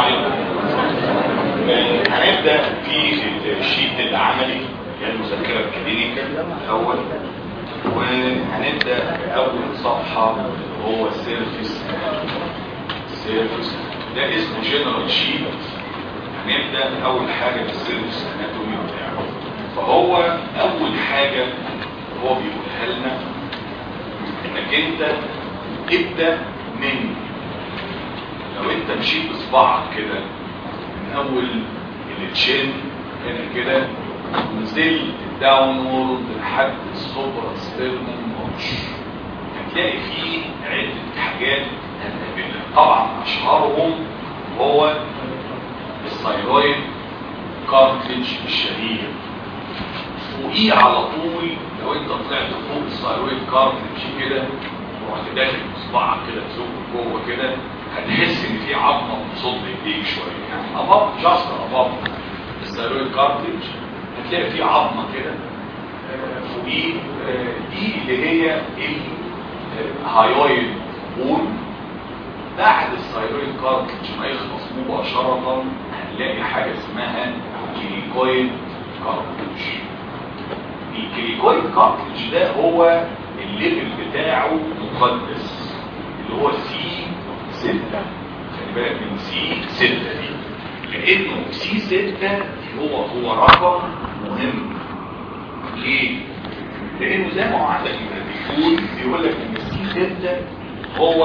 هنبدا في الشيت العملي هي المذكره الكلينيكال الاول وهنبدا باول صفحه هو السيرفيس السيرفيس ده اسمه جنرال شيت هنبدا اول حاجه بالسيرفيس اناتومي بتاعه فهو اول حاجه هو بيقولها لنا انك انت ابدا من لو انت مشيت بصباعك كده من اول التشين هنا كده ونزلت داونورد لحد السوبرا ستيرنال ماتش هتلاقي فيه عدة حاجات هتقابلها طبعا اشهرهم هو الثايرويد كارتلج الشهير فوقيه على طول لو انت طلعت فوق الثايرويد كارتلج كده ورحت داخل بصباعك كده تزق جوه كده هتحس ان في عظمه بتصد ايديك شويه يعني اباب جاست اباب الثايرويد كارتلج هتلاقي في عظمه كده فوقيه دي اللي هي الهايويد بون بعد الثايرويد كارتلج ما يخلص مباشره هنلاقي حاجه اسمها كليكويد كارتلج الكليكويد كارتلج ده هو الليفل بتاعه مقدس اللي هو سي 6 خلي بالك من سي 6 دي لانه سي 6 هو هو رقم مهم ليه؟ لانه زي ما هو عندك بيقول بيقول لك ان سي 6 هو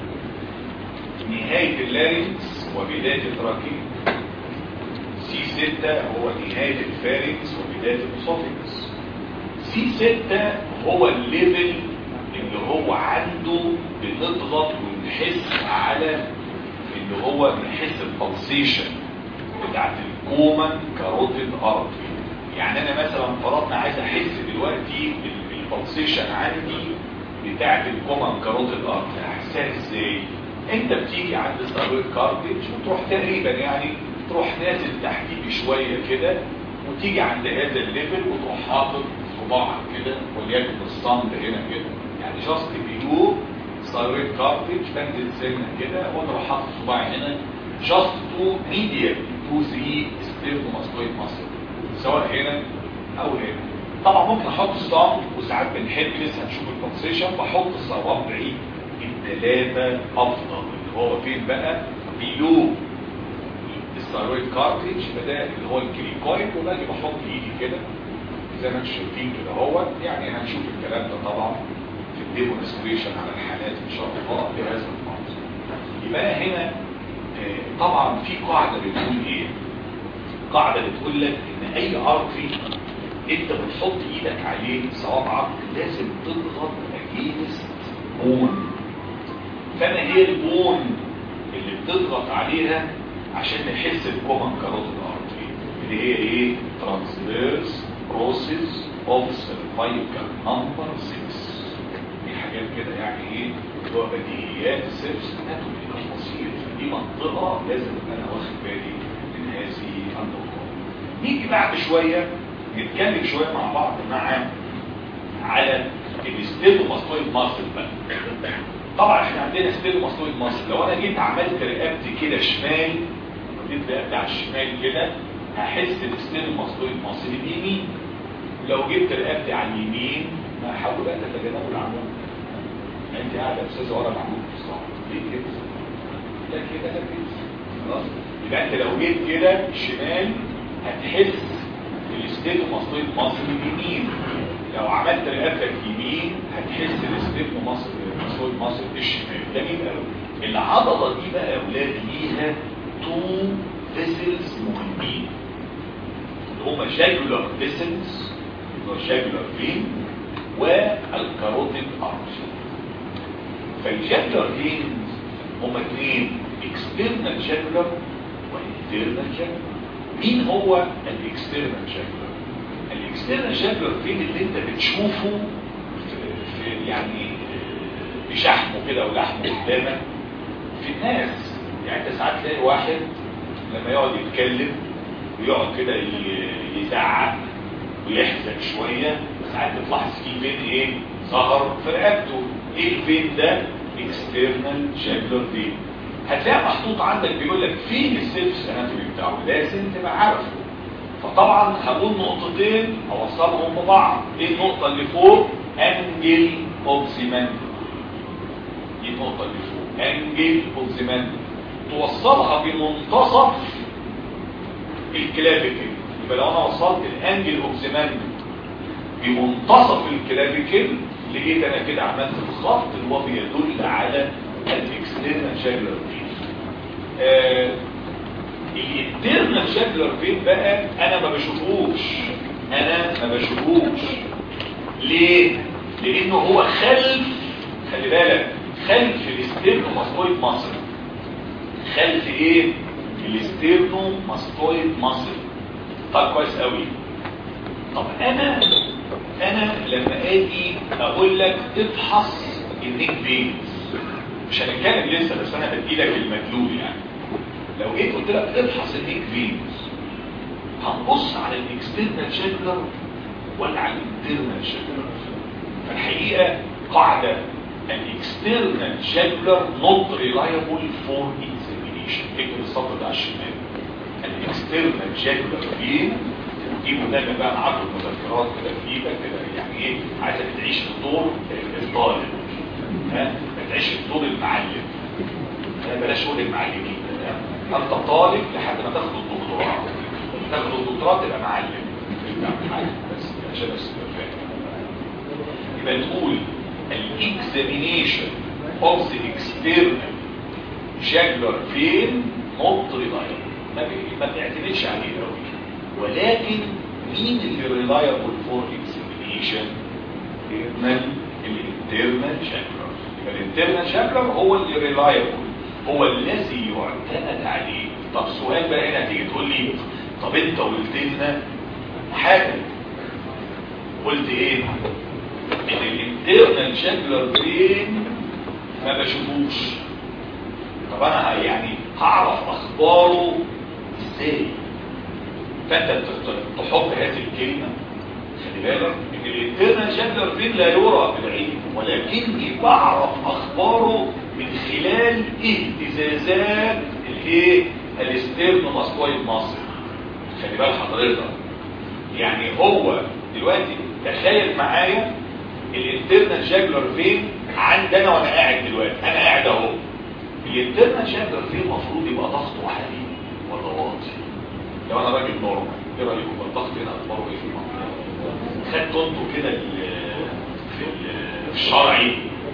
نهايه اللارنكس وبدايه التراكيب سي 6 هو نهايه الفارنكس وبدايه الاسوفيكس سي 6 هو الليفل اللي هو عنده بنضغط ونحس على اللي هو نحس البلسيشن بتاعت الكومن كاروتيد ارتري يعني انا مثلا فرضنا عايز احس دلوقتي البلسيشن عندي بتاعت الكومن كاروتيد ارتري احسها ازاي انت بتيجي عند الثايرويد كارتج وتروح تقريبا يعني تروح نازل تحتيه بشويه كده وتيجي عند هذا الليفل وتروح حاطط صباعك كده وليكن الصمد هنا كده يعني جاست بيو ثايرويد كارتج بنزل سنه كده وانا اروح حاطط صباعي هنا جاست تو ميديال تو ذا ستيرنوماستويد ماسل سواء هنا او هنا طبعا ممكن احط ستام وساعات بنحب لسه هنشوف البلسيشن بحط صوابعي الثلاثه افضل اللي هو فين بقى بيلو الثايرويد كارتج فده اللي هو الكليكويد وباجي بحط ايدي كده زي ما انتم شايفين كده اهوت يعني هنشوف الكلام ده طبعا في الديمونستريشن على الحالات ان شاء الله بهذا المنظر يبقى أنا هنا آه، طبعا في قاعده بتقول ايه قاعده بتقول لك ان اي ارتري انت بتحط ايدك عليه صوابعك لازم تضغط اجينست بون فانا هي البون اللي بتضغط عليها عشان نحس بكومن كاروتيد ارتري اللي هي ايه ترانسفيرس بروسيس اوف سيرفايكال نمبر 6 دي حاجات كده يعني ايه اللي هو بديهيات السيرفس اناتومي التفاصيل دي منطقه لازم انا واخد بالي من هذه النقطه نيجي بعد شويه نتكلم شويه مع بعض مع على الستيلوماستويد ماسل بقى طبعا احنا عندنا ستيلوماستويد ماسل لو انا جيت عملت رقبتي كده شمال وديت رقبتي على الشمال كده هحس بالستيلوماستويد ماسل اليمين لو جبت رقبتي على اليمين ما حاول بقى تتجنبوا العمود يعني انت قاعده يا استاذه ورا العمود في الصعب ليه كده لا كده لا كده خلاص يبقى انت لو جيت كده شمال هتحس بالستيلوماستويد ماسل اليمين لو عملت رقبتك يمين هتحس بالستيلوماستويد ماسل الشمال جميل قوي العضله دي بقى يا اولاد ليها تو فيسلز مهمين اللي هما جاجولار فيسلز اللي هو جاجولار فين والكاروتيد ارتري فالجاجولار فينز هما اثنين اكسترنال جاجولار وانترنال جاجولار مين هو الاكسترنال جاجولار الاكسترنال جاجولار فين اللي انت بتشوفه في, في يعني بشحمه كده ولحمه قدامك في الناس يعني انت ساعات تلاقي واحد لما يقعد يتكلم ويقعد كده يزعق ويحزن شوية ساعات بتلاحظ فيه فين ايه ظهر في رقبته ايه الفين ده اكسترنال جاجولار فين هتلاقي محطوط عندك بيقول لك فين السيرفس اناتومي بتاعه لازم تبقى عارفه فطبعا هقول نقطتين اوصلهم ببعض ايه النقطه اللي فوق انجل اوبسيمنت دي النقطه اللي فوق انجل اوبسيمنت توصلها بمنتصف الكلافيكل يبقى لو انا وصلت الانجل اوبسيمنت بمنتصف الكلافيكل لقيت انا كده عملت الخط اللي هو بيدل على الاكسترنال شاجلر فين الانترنال شاجلر فين بقى انا ما بشوفوش انا ما بشوفوش ليه لانه هو خلف خلي بالك خلف الاستيرنوماستويد ماسل خلف ايه الاستيرنوماستويد ماسل طب كويس قوي طب انا انا لما اجي اقول لك افحص النيك فينز مش هنتكلم لسه بس انا بدي لك المدلول يعني لو جيت قلت لك افحص النيك فينز هنبص على الاكسترنال شاكلر ولا على الانترنال شاكلر فالحقيقه قاعده الاكسترنال شاكلر not reliable for examination اكتب السطر ده على الشمال الاكسترنال شاكلر فين دي دايما بقى معاك المذكرات كده في ايدك كده يعني ايه عايزك تعيش في دور الطالب ها ما تعيش في دور المعلم بلاش اقول المعلمين انت طالب لحد ما تاخد الدكتوراه تاخد الدكتوراه تبقى معلم بس عشان بس يبقى تقول الاكزامينيشن اوف ذا اكسترنال جاجلر فين نوت ريلايبل ما بنعتمدش عليه قوي ولكن مين اللي ريلايبل فور اكزامينيشن الانترنال جاجلر يبقى الانترنال جاجلر هو اللي ريلايبل هو الذي يعتمد عليه طب سؤال بقى هنا تيجي تقول لي طب انت قلت لنا حاجه قلت ايه ان الانترنال شاجلر فين ما بشوفوش طب انا يعني هعرف اخباره ازاي فانت تحط هذه الكلمه خلي بالك ان الانترنال شاجلر فين لا يرى بالعين ولكني بعرف اخباره من خلال اهتزازات الايه الاسترنوماستويد ماسل خلي بال حضرتك يعني هو دلوقتي تخيل معايا الانترنال جاجلر فين عندنا وانا قاعد دلوقتي انا قاعد اهو الانترنال جاجلر فين المفروض يبقى ضغطه عالي ولا واطي لو انا راجل نورمال ايه رايكم الضغط هنا اخباره ايه في المنطقه خدتوا انتوا كده في الشرعي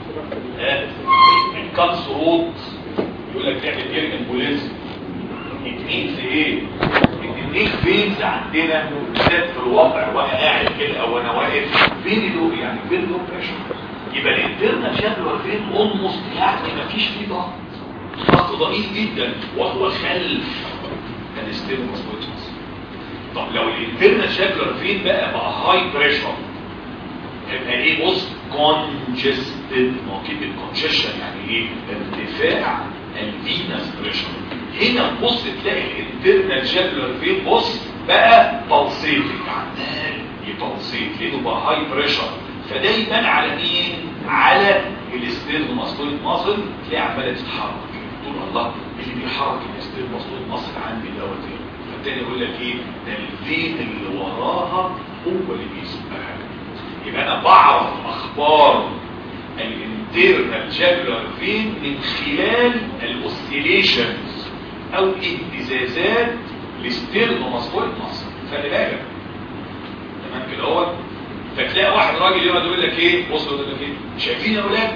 الكاتس رود يقول لك تعمل ايه امبوليزم اتنين في ايه النيك فينز عندنا بالذات في الوضع وانا قاعد كده او انا واقف فين اللو يعني فين اللو بريشر يبقى الانترنال شادو فين اولموست يعني ما فيش فيه ضغط ضغط ضئيل جدا وهو خلف الستيرموسكوتس طب لو الانترنال شادو فين بقى بقى هاي بريشر يبقى ايه بص كونجستد ما كلمه كونجيشن يعني ايه ارتفاع الفينس بريشر هنا تبص تلاقي الانترنال جابلر فين بص بقى توصيفي عمال يتوصيف لانه بقى هاي بريشر فده يبان على مين على الاستيرنوماستويد ماسل تلاقي عماله تتحرك تقول الله اللي بيحرك الاستيرنوماستويد ماسل عندي دوت ايه فالتاني يقول لك ايه ده الفين اللي وراها هو اللي بيسبقها يبقى انا بعرف اخبار الانترنال جابلر فين من خلال الاوسيليشنز او اهتزازات الاستيرنوماستويد ماسل خلي بالك تمام كده اهوت فتلاقي واحد راجل يقعد يقول لك ايه بص يقول لك ايه شايفين يا اولاد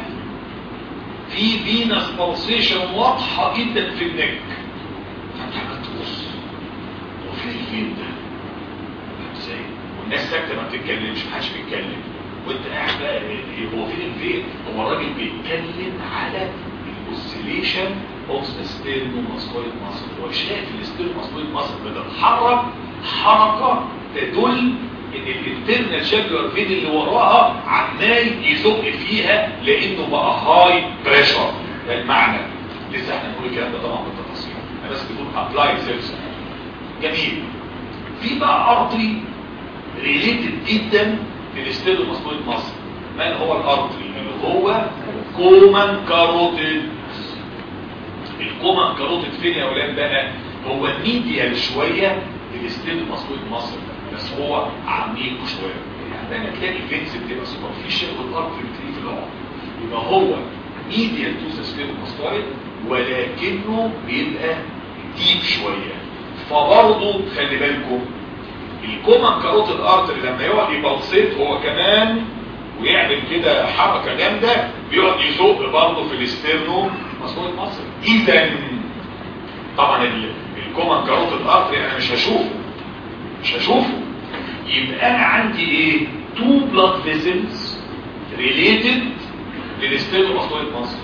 في فينس بلسيشن واضحه جدا في النك فانت عمال تبص هو فين الفين ده ازاي والناس ساكته ما بتتكلمش محدش بيتكلم وانت قاعد بقى هو فين الفين هو الراجل بيتكلم على الاوسيليشن اوف ذا ستيرنوماسكويد ماسل هو شايف الستيرنوماسكويد ماسل بتتحرك حركه تدل ان الانترنال شابلر فين اللي وراها عمال يزق فيها لانه بقى هاي بريشر ده المعنى لسه احنا بنقول الكلام ده طبعا بالتفاصيل انا بس بقول ابلاي سيلز جميل في بقى ارضي ريليتد جدا للستيرنوماسكويد ماسل من هو الارضي اللي هو كومان كاروتيد الكومن كاروتيد فين يا ولاد بقى هو ميديال شويه للستيل مسؤول مصر بس هو عميق شويه يعني دايما تلاقي الفينس بتبقى سوبرفيشال والارض بتلاقيه في العمق يبقى هو ميديال تو ذا ستيل مسؤول ولكنه بيبقى ديب شويه فبرضه خلي بالكم الكومن كاروتيد ارتري لما يقعد يبلسيت هو كمان ويعمل كده حركه جامده بيقعد يزق برضه في الاسترنو مسؤول مصر اذا طبعا الكومن كاروتيد ارتري انا مش هشوفه مش هشوفه يبقى انا عندي ايه تو بلاد فيزلز ريليتد للاسترنو مسؤول مصر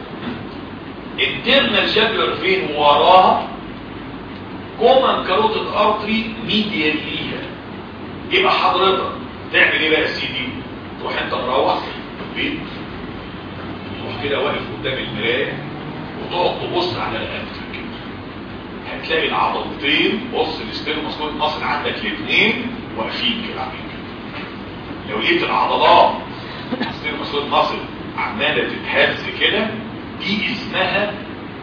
انترنال جابلر فين وراها كومن كاروتيد ارتري ميديال ليها يبقى حضرتك تعمل ايه بقى يا سيدي تروح انت مروح البيت تروح كده واقف قدام المرايه وتقعد تبص على رقبتك كده هتلاقي العضلتين بص الاستيرنوسكوب مصر عندك الاثنين واقفين كده عاملين كده لو لقيت العضلات الاستيرنوسكوب مصر عماله تتهز كده دي اسمها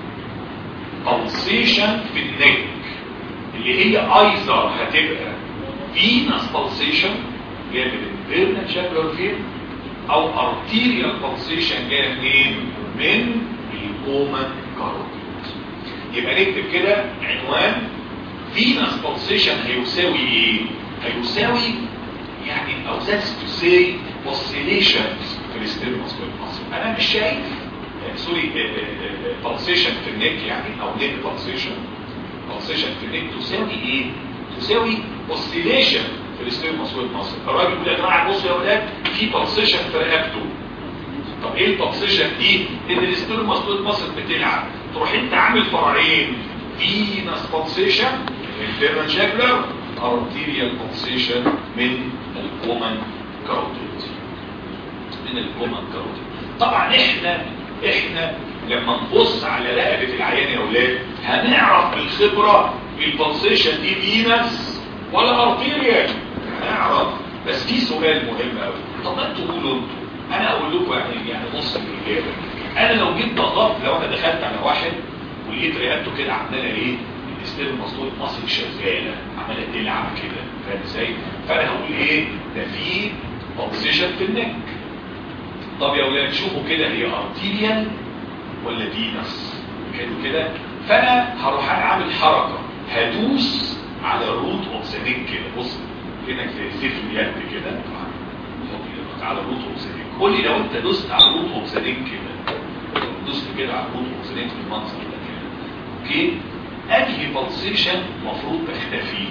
pulsation في النك اللي هي ايزر هتبقى فينس pulsation جايه من الفيرنال جابلر فين او arterial pulsation جايه منين من الكومن كاروتيد يبقى نكتب كده عنوان فينس pulsation هيساوي ايه هيساوي يعني او that's to say oscillations في الستيرنوس والمصر انا مش شايف سوري pulsation في النك يعني او نيك pulsation pulsation في النك تساوي ايه تساوي oscillation في الاستيل مسؤول مصر الراجل يقول يا جماعه بصوا يا اولاد في بلسيشن في رقبته طب ايه البلسيشن دي ان الاستيل مسؤول مصر بتلعب تروح انت عامل فرعين فينس بلسيشن الفيرن جاكلر ارتيريال بلسيشن من الكومن كاروتيد من الكومن كاروتيد طبعا احنا احنا لما نبص على رقبه العيان يا اولاد هنعرف بالخبره البلسيشن دي فينس ولا ارتيريال هنعرف بس في سؤال مهم قوي طب ما انتوا قولوا انتوا انا اقول لكم يعني يعني نص الاجابه انا لو جيت ضغطت لو انا دخلت على واحد ولقيت رقبته كده عماله ايه الاستيل المسطول مصر شغاله عماله تلعب كده فاهم ازاي فانا هقول ايه ده في بوزيشن في النك طب يا ولاد شوفوا كده هي ارتيريال ولا فينس حلو كده فانا هروح اعمل حركه هدوس على الروت اوف ذا نيك كده بص كانك زي سيف اليد كده حط ايدك على الروت اوف ذا نيك قول لي لو انت دوست على الروت اوف ذا نيك كده دوست كده على الروت اوف ذا نيك في المنظر ده كده اوكي انهي بلسيشن المفروض تختفي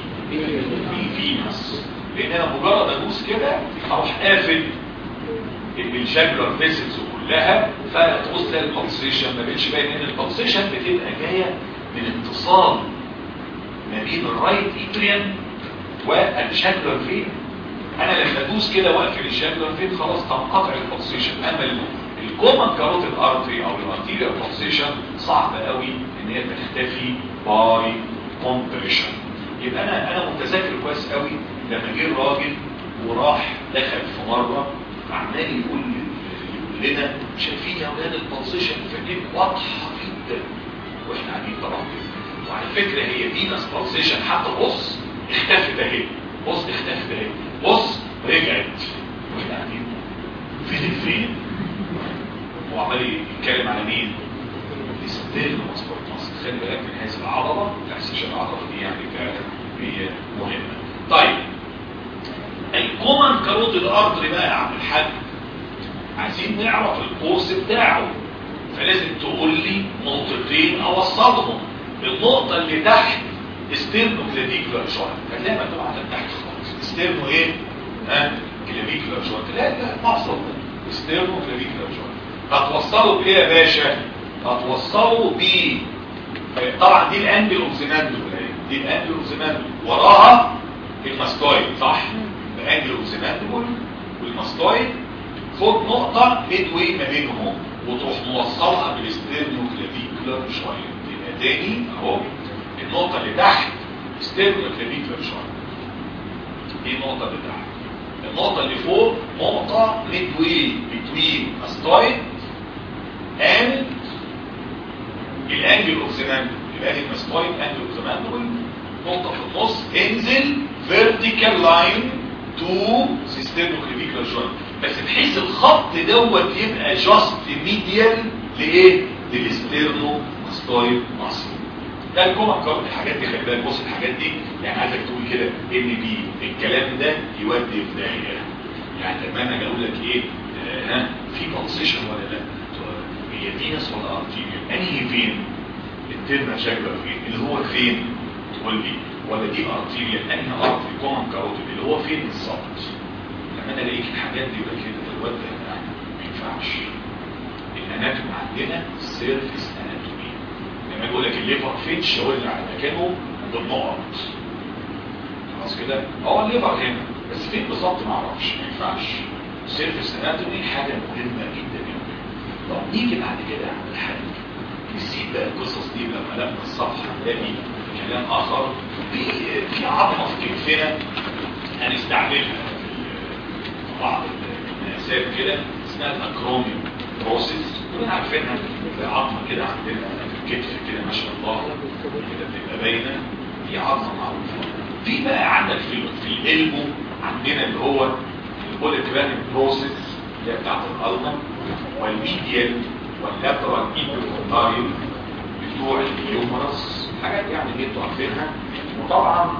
الفينس لان انا مجرد ادوس كده اروح قافل الجاكولار فيسلز كلها فتبص تلاقي البلسيشن ما بقتش باين ان البلسيشن بتبقى جايه من اتصال ما بين الرايت اتريان والجاكولار فين انا لما ادوس كده واقفل الجاكولار فين خلاص تنقطع البلسيشن اما الكومن كاروتيد ارتري او الارتيريال بلسيشن صعب قوي ان هي تختفي باي كومبريشن يبقى انا انا متذكر كويس قوي لما جه الراجل وراح دخل في مره عمال يقول يقول لنا شايفين يا اولاد البلسيشن في النيك واضحه جدا واحنا قاعدين طبعا وعلى فكره هي فينس بلسيشن حتى بص اختفت اهي بص اختفت اهي بص رجعت واحنا قاعدين فين فين هو عمال يتكلم على مين يستدل مصبوط مصر خلي بالك من هذه العضله تحسيش العضله دي يعني فعلا هي مهمه طيب الكومن كاروتيد ارتري بقى يا عم الحاج عايزين نعرف الكورس بتاعه فلازم تقول لي نقطتين اوصلهم النقطه اللي تحت استيرنو كلافيكولار جوينت هتلاقي مكتوب عندك تحت خالص استيرنو ايه ها كلافيكولار جوينت لا لا مقصد استيرنو كلافيكولار جوينت هتوصله بايه يا باشا هتوصله ب طبعا دي الانجل اوكسيماندو دي الانجل اوكسيماندو وراها الماستويد صح الانجل اوكسيماندو والماستويد خد نقطة ميدوي ما بينهم وتروح موصلها بالاستيرنو كلافيكولار جوينت يبقى تاني اهو النقطة اللي تحت استيرنو كلافيكولار جوينت دي النقطة اللي تحت النقطة اللي فوق نقطة midway between mastoid and الانجل اوف ذا يبقى دي الماستويد انجل اوف ذا نقطه في النص انزل فيرتيكال لاين تو سيستموكليفيكال جوينت بس بحيث الخط دوت يبقى جاست ميديال لايه للاستيرنو ماستويد ماسل ده الكومن كارد الحاجات دي خلي بالك بص الحاجات دي يعني عايزك تقول كده ان بي الكلام ده يودي في داهيه يعني لما انا اجي اقول لك ايه آه، ها في بلسيشن ولا لا هي فينس ولا ارتيريال انهي فين الترمه شكله فين اللي هو فين تقول لي ولا دي ارتيريال انهي ارتري كومن كاروتيد اللي هو فين بالظبط لما انا الاقيك الحاجات دي يبقى كده الواد ده يعني ما ينفعش الاناتومي عندنا سيرفيس اناتومي لما يقول لك الليفر فين شاور لي على مكانه بالنقط خلاص كده هو الليفر هنا بس فين بالظبط ما اعرفش ما ينفعش سيرفيس اناتومي حاجه مهمه جدا جدا طب نيجي بعد كده على الحل نسيب بقى القصص دي لما لما الصفحه نلاقي كلام اخر في في عظمه في كتفنا هنستعملها في بعض المناسبات كده اسمها الاكروميوم بروسيس كلنا عارفينها عظمه كده عندنا في الكتف كده ما شاء الله كده بتبقى باينه دي عظمه معروفه في بقى عندك في في القلبه عندنا اللي هو البوليترانيك بروسيس اللي هي بتاعت القلبه والميديال واللاترال ايبيكوتاريال بتوع الهيومرس حاجات يعني دي انتوا عارفينها وطبعا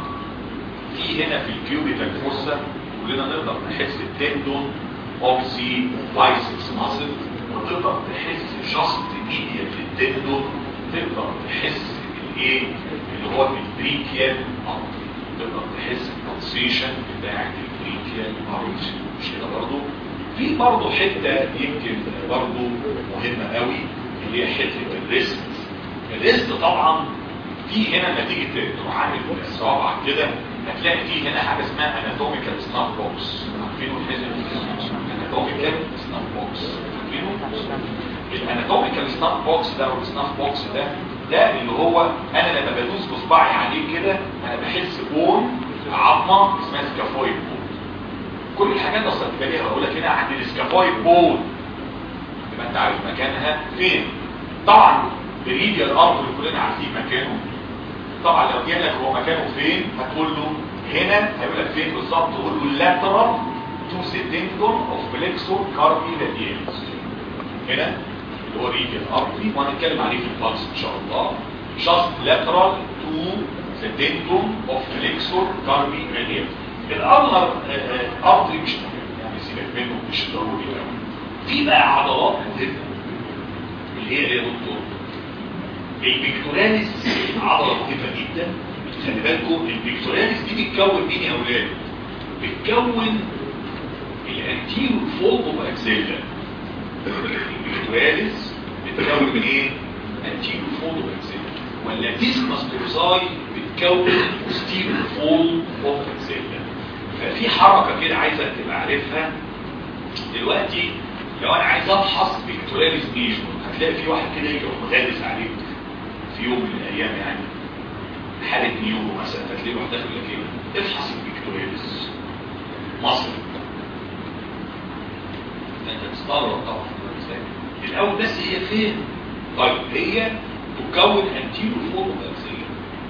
في هنا في الكيوبيتال فوسا كلنا نقدر نحس التندون اوف سي بايسكس ماسل وتقدر تحس شخص ميديا في التندون تقدر تحس الايه اللي هو البريكيال ارتري تقدر تحس البلسيشن بتاعت البريكيال ارتري مش كده برضه في برضه حته يمكن برضه مهمه قوي اللي هي حته الريست الريست طبعا في هنا نتيجه تروح عامل صوابعك كده هتلاقي في هنا حاجه اسمها اناتوميكال سناب بوكس عارفينه الحزب اناتوميكال سناب بوكس عارفينه الاناتوميكال سناب بوكس ده او السناب بوكس ده ده اللي هو انا لما بدوس بصباعي عليه كده انا بحس بون عظمه اسمها سكافويد بون كل الحاجات اصلا تبقى ليها بقول لك هنا عند السكافويد بون يبقى انت عارف مكانها فين طبعا بريديال ارض اللي كلنا عارفين مكانه طبعا لو جه لك هو مكانه فين هتقول له هنا هيقول لك فين بالظبط تقول له اللاترال تو سيدنجون اوف بليكسور كاربي راديالز هنا اللي هو ريديال ارتري وهنتكلم عليه في البلس ان شاء الله جاست لاترال تو سيدنجون اوف بليكسور كاربي راديالز الالنر ارتري مش مهم يعني سيبك منه مش ضروري قوي في بقى عضلات مهمه اللي هي ايه يا دكتور البيكتوراليس عضله مهمه جدا خلي بالكم البيكتوراليس دي بتكون مين يا اولاد بتكون الانتيرو فولد اوف اكسيلا البيكتوراليس بتكون من ايه انتيرو فولد اوف اكسيلا ولا ديسماس تورساي بتكون بوستيرو فولد اوف اكسيلا ففي حركه كده عايزك تبقى عارفها دلوقتي لو انا عايز افحص بيكتوراليس ميجور هتلاقي في واحد كده يجي مغلس عليك في يوم من الايام يعني حالة نيورو مثلا فتلاقيه واحد داخل لك ايه افحص البيكتورياليس مصر انت تستغرب طبعا الاول بس هي فين طيب هي تكون انتيرو فورم اكسيه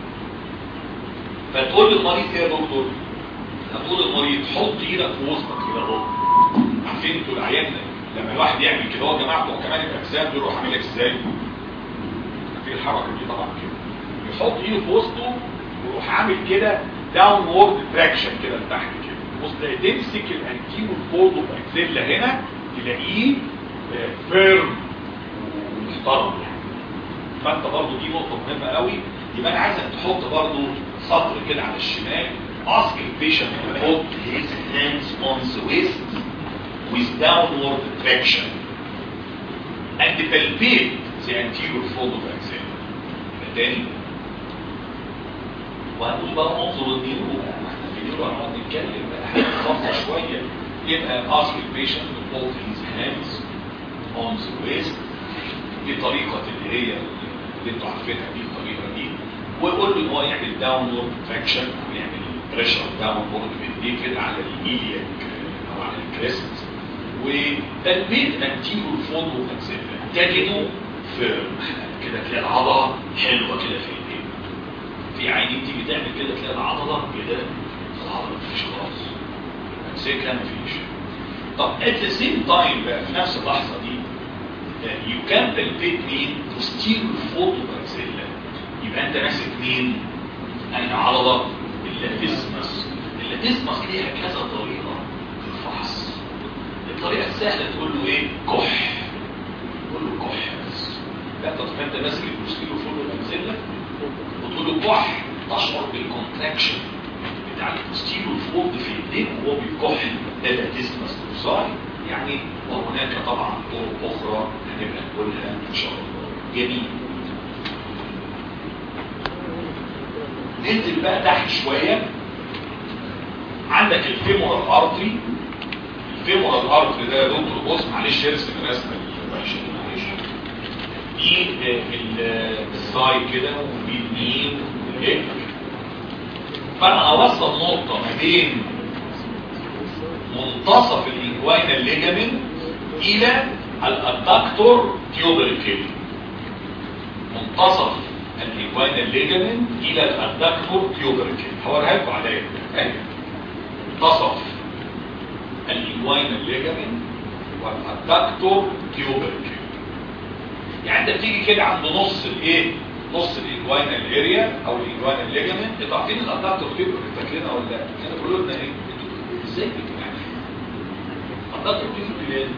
فتقول للمريض ايه يا دكتور هتقول للمريض حط ايدك في وسطك كده اهو عارفين انتوا العيان لما الواحد يعمل كده هو يا جماعه بتوع كمان الاجسام بيروح عامل لك ازاي في الحركه دي طبعا كده يحط ايده في وسطه ويروح عامل كده داون وورد تراكشن كده لتحت كده بص تمسك الانتيرو فولد اوف اكسيلا هنا تلاقيه فيرم ومحترم يعني فانت برضو دي نقطه مهمه قوي يبقى انا عايزك تحط برضو سطر كده على الشمال ask the patient to put his hands on the waist with downward traction and palpate the anterior fold of axilla تاني وهنقول بقى انظر النيرو بقى احنا في النيرو هنقعد نتكلم بقى حاجه خاصه شويه يبقى ask the patient to put his hands on the waist دي طريقه اللي هي اللي انتوا عارفينها دي الطريقه دي ويقول له ان هو يعمل داونورد تراكشن او يعمل بريشر داونورد بايديه كده على الايلياك او على الكريست وتلبيت انتيرو فولد اوف اكسيلا تجده فيرم كده تلاقي العضله حلوه كده في ايديك في عينين تيجي تعمل كده تلاقي العضله كده العضله مفيش خلاص امسكها مفيش طب at the same time بقى في نفس اللحظه دي you can palpate مين posterior photomaxilla يبقى انت ماسك مين انهي عضله اللاتيسمس اللاتيسمس ليها كذا طريقه في الفحص الطريقه السهله تقول له ايه كح تقول له كح بس لا انت انت ماسك البوستيريور فوتوماكسيلا وتقول له كح تشعر بالكونتراكشن بتاع البوستيريور فولد في ايديك وهو بيكح ده اللاتيسمس ترساي يعني وهناك طبعا طرق اخرى هنبقى نقولها ان شاء الله جميل ننزل بقى تحت شوية عندك الفيمورال ارتري الفيمورال ارتري ده يا دكتور بص معلش ارسم الرسمه الوحشه دي معلش دي السايد كده ودي النين والهيك فانا اوصل نقطه ما بين منتصف الانجوينال ليجامنت الى الادكتور تيوبريكل منتصف الانجوينال ليجامنت الى الادكتور تيوبريكل هوريها لكم عليا اهي منتصف الانجوينال ليجامنت والادكتور تيوبريكل يعني انت بتيجي كده عند نص الايه نص الانجوينال اريا او الانجوينال ليجامنت انتوا عارفين الادكتور تيوبريكل فاكرينها ولا لا؟ كانوا بيقولوا لنا ايه؟ ازاي بتبقى الادكتور تيوبريكل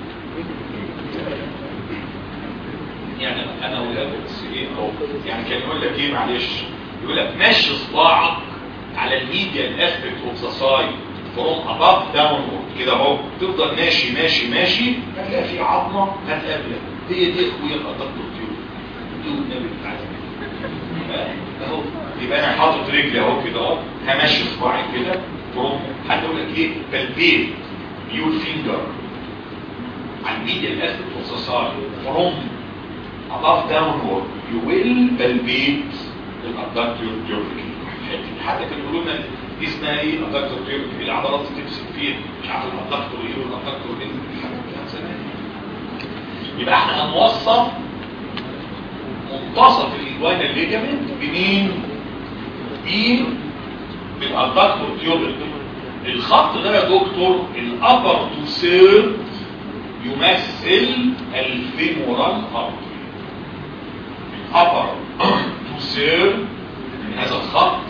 يعني انا اقولها بس ايه اهو يعني كان يقول لك ايه معلش يقول لك مشي صباعك على الميديال اسبكت اوف ذا سايد فروم اباف داونورد كده اهو تفضل ماشي ماشي ماشي هتلاقي في عظمه هتقابلك هي دي اخويا الادكتور تيوب دي والنبي بتاعتك اهو يبقى انا حاطط رجلي اهو كده اهو همشي صباعي كده فروم حد يقول لك ايه بالبيت يور فينجر على الميديال اسبكت اوف ذا سايد فروم above downward you will palpate الادكتور تيوبريكل حتى كانوا يقولوا لنا دي اسمها ايه الادكتور تيوبريكل ايه العضلات اللي تمسك فين مش عارف الادكتور ايه والادكتور ايه الحاجات دي زمان يبقى احنا هنوصف منتصف الانجوينال ليجامنت بمين بين بالادكتور تيوبريكل الخط ده يا دكتور الابر تو سيرد يمثل الفيمورال ارتري upper to serve من هذا الخط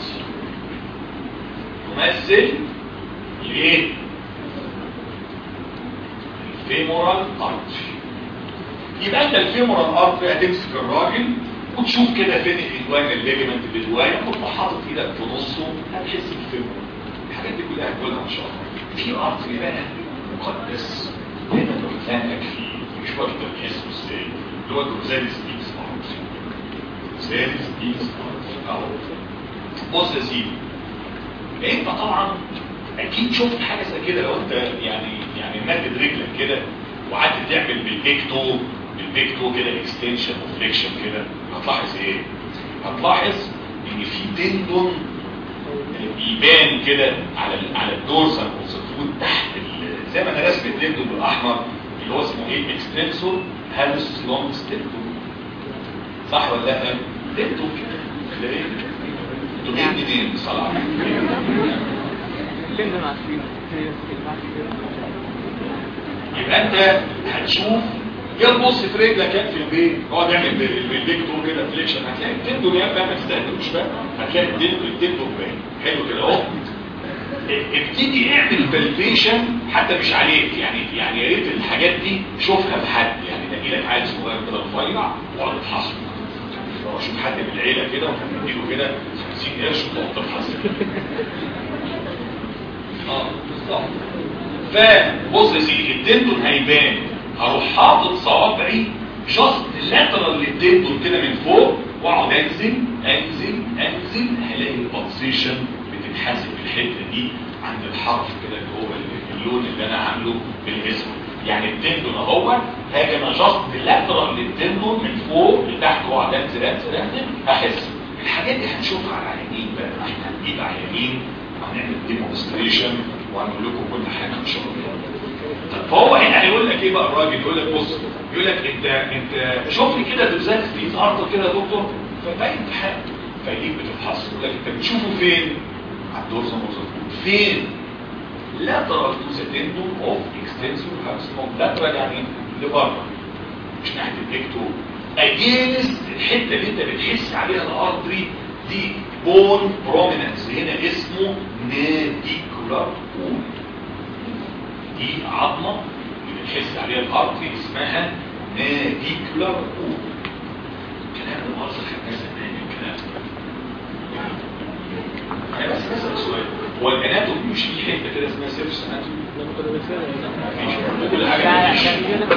يمثل الايه الفيمورال ارتري يبقى انت الفيمورال ارتري هتمسك الراجل وتشوف كده فين الانجوان الليجمنت اللي جوايا وتروح حاطط ايدك في نصه هتحس بالفيمورال الحاجات دي كلها هتقولها ان شاء الله في ارتري بقى مقدس هنا لسانك فيه مش وقت تحسه ازاي اللي هو الجوزاليس ديكس سادس ديكس اهو بص يا سيدي انت طبعا اكيد شفت حاجه زي كده لو انت يعني يعني مدد رجلك كده وقعدت تعمل بالبيكتو بالبيكتو كده اكستنشن وفليكشن كده هتلاحظ ايه هتلاحظ ان في تندون بيبان كده على ال على الدورسال والسفود تحت زي ما انا رسم التندون بالاحمر اللي هو اسمه ايه اكستنسور هالوس لونج ستيبتون صح ولا لا تندون كده تلاقيه انتوا جايين منين بصراحه تندون عارفين يبقى انت هتشوف يا تبص في رجلك كان في البيت اقعد اعمل بالبيك تو كده فليكشن هتلاقي التندون يا بقى ما تستهدفش بقى هتلاقي التندون التندون باين حلو كده اهو ابتدي اعمل بالفيشن حتى مش عليك يعني يعني يا ريت الحاجات دي شوفها بحد يعني نجي لك عيل صغير كده رفيع واقعد افحصه شوف حد من العيله كده وهنديله كده 50 قرش وتقعد تفحص اه بالظبط فبص يا سيدي التندون هيبان هروح حاطط صوابعي جاست لاترال للتندون كده من فوق واقعد انزل انزل انزل هلاقي البلسيشن بتتحسب الحته دي عند الحرف كده اللي هو اللون اللي انا عامله بالاسم يعني التندون اهو هاجي انا جاست لاترال للتندون من فوق لتحت واقعد انزل انزل انزل احس الحاجات دي هنشوفها على العيانين بقى احنا هنجيب عيانين وهنعمل ديمونستريشن وهنقول لكم كل حاجه ان شاء الله فهو هنا هيقول لك ايه بقى الراجل يقول لك بص يقول لك انت انت شوف لي كده دوزات في ارض كده يا دكتور فده امتحان فيجيب بتفحص يقول لك انت بتشوفه فين على الدورز فين lateral to the tendon of extensor hallucinum lateral يعني لبره مش ناحيه الاكتو اجينست الحته اللي انت بتحس عليها الارتري دي بون بروميننس هنا اسمه ناديكولار بون دي عظمه اللي بتحس عليها الارتري اسمها ناديكولار بون الكلام ده مؤاخذه خدناه زمان الكلام انا بس بسال سؤال هو الاناتومي مش في حته كده اسمها سيرفس اناتومي كل حاجه مفيش.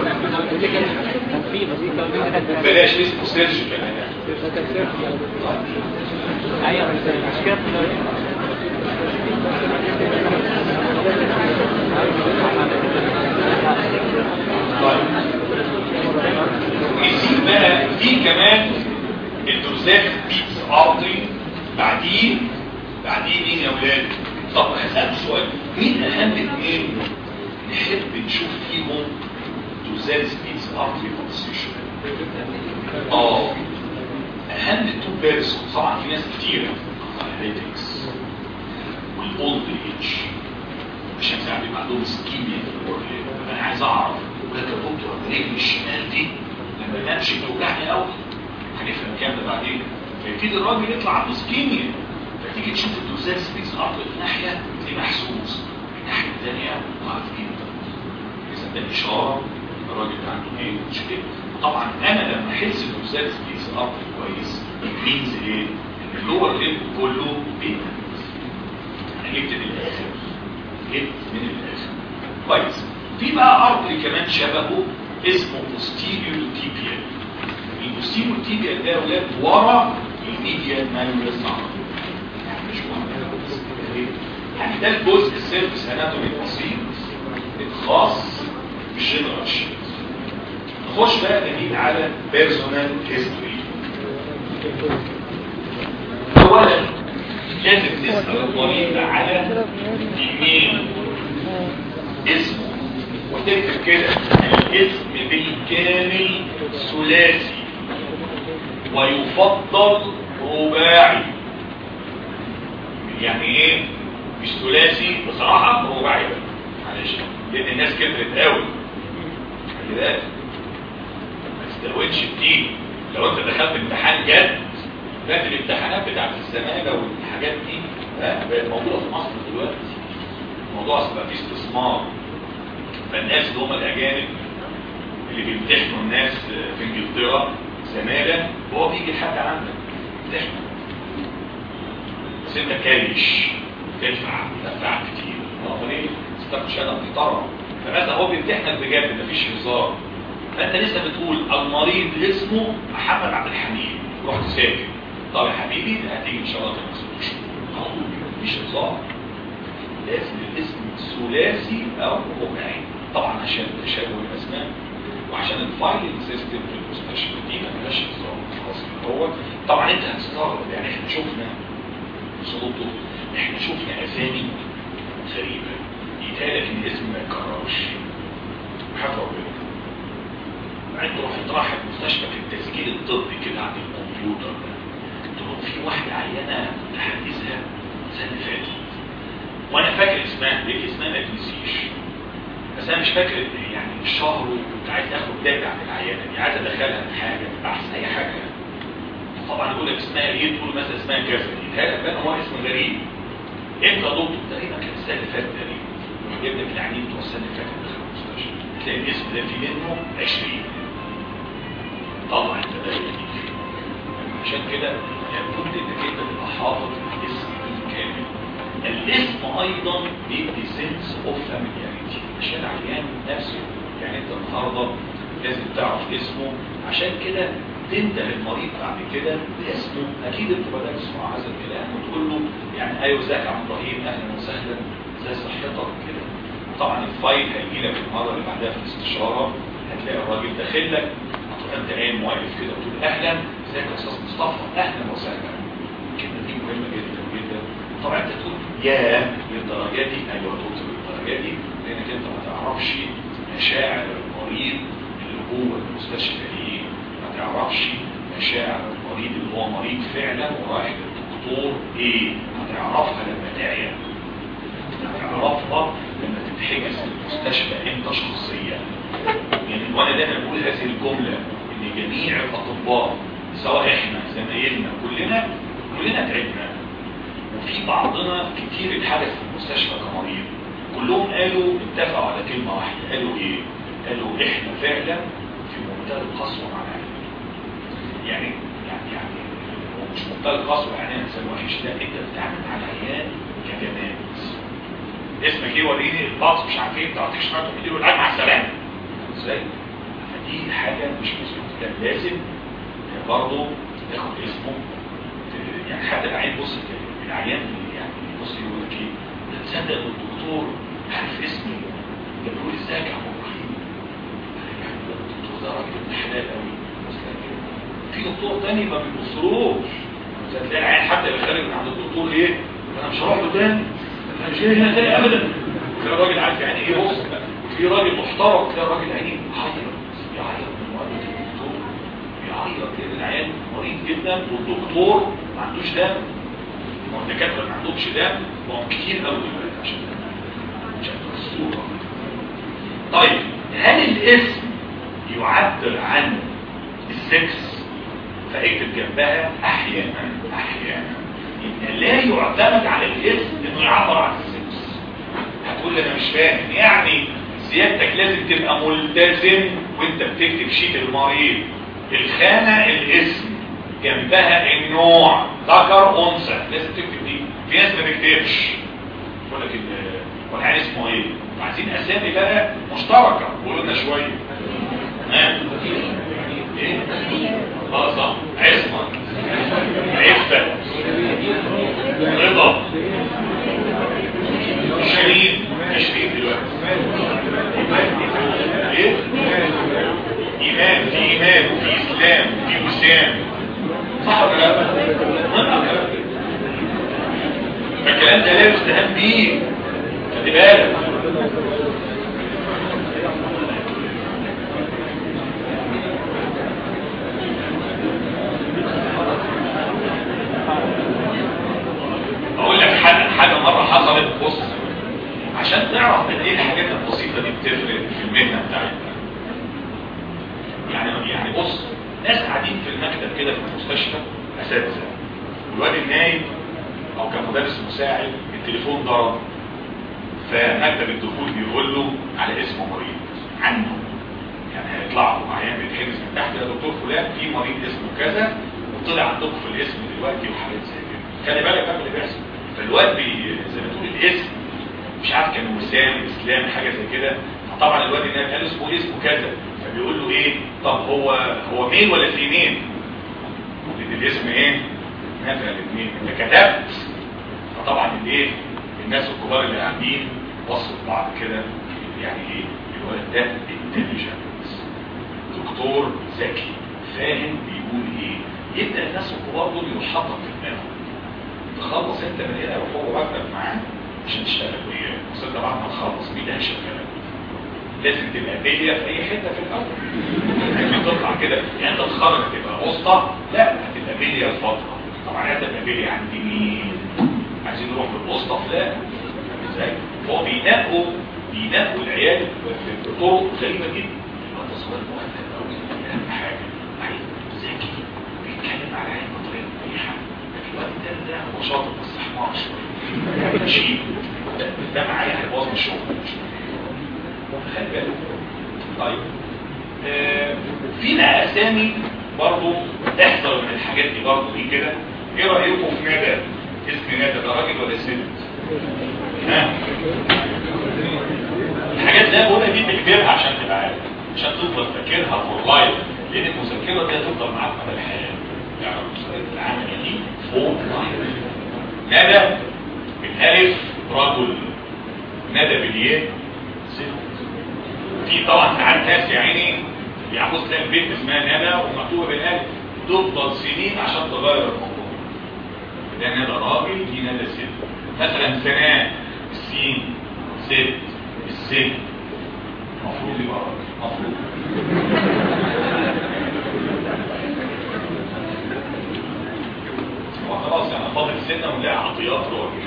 بلاش اسمه سيرجيكال اناتومي ايوه مش كده طيب يسيب بقى في كمان الدوزات بيتس ارتري بعديه بعديه مين يا ولاد طب هسأل سؤال مين اهم اثنين نحب نشوف فيهم دوزات بيتس ارتري بوزيشن اه اهم تو بيرسون طبعا في ناس كتيره الهيتكس والاولد ايج عشان ساعات بيبقى عندهم سكيميا في الورلين انا عايز اعرف ولاد يا دكتور رجلي الشمال دي لما بمشي بتوجعني قوي هنفهم الكلام ده بعدين فيبتدي الراجل يطلع عنده سكيميا فتيجي تشوف الدوزات سبيس ارض في ناحيه تلاقيه محسوس الناحيه الثانيه ضعيف جدا اذا ده اشاره الراجل ده عنده ايه مشكله طبعا انا لما احس الدوزات سبيس ارض كويس مينز ايه ان اللور ليب كله بيتا انا جبت من الاخر جبت من الاخر كويس في بقى ارض كمان شبهه اسمه posterior tibial البوستيريور tibial ده يا اولاد ورا الميديا مانوس يعني مش مهم يعني ده الجزء السيرفس اناتومي البسيط الخاص بالجنرال شيت نخش بقى نميل على بيرسونال هيستوري اولا لازم نسال المريض على ايميل اسمه وتكتب كده الاسم بالكامل ثلاثي ويفضل رباعي يعني ايه مش ثلاثي بصراحة رباعي بقى معلش لان الناس كبرت قوي خلي بالك ما تستهونش كتير لو انت دخلت امتحان جد بقت الامتحانات بتاعت الزمالة والحاجات دي ها، بقت موجودة في مصر دلوقتي الموضوع اصلا بقى فيه استثمار فالناس اللي هم الاجانب اللي بيمتحنوا الناس في انجلترا زمالة هو بيجي لحد عندك يمتحنه بس انت كارش تدفع تدفع كتير امال ايه استاذ شهاده محترم فمثلا هو بيمتحنك بجد مفيش هزار فانت لسه بتقول المريض اسمه محمد عبد الحميد رحت ساكن طب يا حبيبي هتيجي ان شاء الله تنسى مفيش هزار لازم الاسم ثلاثي او رباعي طبعا عشان تشابه الاسماء وعشان الفايلنج سيستم في المستشفى دي ما فيهاش هزار خلاص هو طبعا انت هتستغرب يعني احنا شفنا صوته احنا شفنا اسامي غريبه يتهيألك ان الاسم ما يتكررش وحاجه ربنا بعدين تروح راح المستشفى في التسجيل الطبي كده عند الكمبيوتر تقول في واحده عيانه كنت حديثها السنه اللي فاتت وانا فاكر اسمها ليه اسمها ما تنسيش بس انا مش فاكر يعني الشهر كنت عايز اخد داتا عن العيانه دي عايز ادخلها في حاجه بحث اي حاجه طبعا يقول لك اسمها ايه تقول مثلا اسمها كذا يتهيألك بقى هو اسم غريب امتى يا دكتور تقريبا كان السنه اللي فاتت تقريبا يروح جايب لك العيانين بتوع السنه اللي فاتت دخلوا المستشفى تلاقي الاسم ده في منه 20 طبعا انت ده عشان كده لابد انك انت تبقى حافظ الاسم بالكامل الاسم ايضا بيدي سنس اوف فاميلياريتي عشان العيان نفسه يعني انت النهارده لازم تعرف اسمه عشان كده تنتهي المريض بعد كده باسمه اكيد انت بدات تسمع هذا الكلام وتقول له يعني ايوه ازيك يا عم ابراهيم اهلا وسهلا ازي صحتك كده طبعا الفايل هيجي لك المره اللي بعدها في الاستشاره هتلاقي الراجل داخل لك هتبقى انت قايم واقف كده وتقول اهلا ازيك يا استاذ مصطفى اهلا وسهلا الكلمه دي مهمه جدا جدا طبعا انت تقول يا للدرجه دي ايوه دكتور للدرجه دي لانك انت ما تعرفش مشاعر المريض اللي هو المستشفى ايه ما تعرفش مشاعر المريض اللي هو مريض فعلا ورايح للدكتور ايه هتعرفها لما تعيا هتعرفها لما تتحجز في المستشفى انت شخصيا يعني وانا دايما بقول هذه الجمله ان جميع الاطباء سواء احنا زمايلنا كلنا كلنا تعبنا وفي بعضنا كتير اتحدث في المستشفى كمريض كلهم قالوا اتفقوا على كلمة واحدة قالوا ايه قالوا احنا فعلا في منتهى القسوة مع العيان يعني يعني يعني هو مش منتهى القسوة يعني انسان وحش لا انت بتتعامل مع العيان كجماد اسمك ايه وريني الباص مش عارف ايه بتاع تشمعته مدير والعيان مع السلامة ازاي فدي حاجة مش مظبوطة كان لازم برضه تاخد اسمه يعني حتى العيان بص العيان يعني بص يقول لك ايه ده تصدق ان الدكتور عارف اسمي ده بيقول ازيك يا ابو ابراهيم الدكتور ده راجل ابن حلال قوي في دكتور تاني ما بيبصلوش تلاقي العيان حتى اللي خارج من عند الدكتور ايه انا مش هروح له تاني انا مش جاي هنا تاني ابدا تلاقي راجل عارف يعني ايه بص وفي راجل محترم تلاقي راجل عينيه يعيط يعيط من وقت الدكتور يعيط لان العيان مريض جدا والدكتور ما عندوش دم ما هو الدكاتره ما عندهمش دم وهم كتير قوي دلوقتي عشان عشان الصوره طيب هل الاسم يعبر عن السكس فاكتب جنبها احيانا احيانا ان لا يعتمد على الاسم انه يعبر عن السكس هتقول لي انا مش فاهم يعني سيادتك لازم تبقى ملتزم وانت بتكتب شيت المريض الخانة الاسم جنبها النوع ذكر انثى لازم تكتب دي في ناس ما بتكتبش يقول لك والعيان اسمه ايه عايزين اسامي بقى مشتركه قولوا لنا شويه ها ايه اه صح عصمه عفه رضا شيرين شيرين دلوقتي ايه ايمان في ايمان وفي اسلام وفي وسام صح ولا لا فالكلام ده لا يستهان بيه خلي بالك اقول لك حاجه حاجه مره حصلت بص عشان تعرف قد ايه الحاجات البسيطه دي بتفرق في المهنه بتاعتنا يعني يعني بص ناس قاعدين في المكتب كده في المستشفى اساتذه والواد النايم او كمدرس مساعد التليفون ضرب فمكتب الدخول بيقول له على اسم مريض عنه يعني هيطلع له عيان بيتحجز من تحت يا دكتور فلان في مريض اسمه كذا وطلع عندكم في الاسم دلوقتي وحاجات زي كده خلي بالك بقى من اللي بيحصل فالواد بي زي ما تقول الاسم مش عارف كان وسام اسلام حاجه زي كده فطبعا الواد النايم قال اسمه اسمه كذا فبيقول له ايه طب هو هو مين ولا فيمين الاسم ايه نافع الاثنين انت كتبت فطبعا الايه الناس الكبار اللي قاعدين بصوا لبعض كده يعني ايه الولد ده انتليجنت دكتور ذكي فاهم بيقول ايه يبدا الناس الكبار دول يحطط في دماغهم تخلص انت من هنا وهو واقف معاه عشان تشتغل وياه بس انت بعد ما تخلص مين ده هيشغلك لازم تبقى بلية في اي حته في الاول عايزين تطلع كده يعني انت تتخرج تبقى وسطى لا هتبقى بلية فتره طبعا هتبقى بلية عند مين عايزين نروح بالوسطى فلان ازاي فهو بينقوا بينقوا العيال بطرق غريبه جدا انت صغير مؤدب قوي اهم حاجه عيل ذكي بيتكلم على عين بطريقه مريحه لكن الواد التاني ده هو شاطر بس حمار شويه ماشي ده معايا هيبوظ الشغل خلي بالك طيب آه فينا اسامي برضو تحصل من الحاجات دي برضو دي كده ايه رايكم في ندى اسم ندى ده راجل ولا ست ها الحاجات اللي انا بقولها دي تكتبها عشان تبقى عارف عشان تفضل فاكرها فور لايف لان المذاكره دي هتفضل معاك مدى الحياه يعني المذاكره العمليه دي فور لايف ندى بالالف رجل ندى بالياء ست في طبعا ساعات ناس يا عيني بيعبص تلاقي البيت اسمها ندى ومكتوبه بالالف تفضل سنين عشان تغير الموضوع ده ندى راجل دي ندى ست مثلا سناء السين ست الس ست المفروض يبقى راجل المفروض هو خلاص يعني فاضل سنه ونلاقي عطيات راجل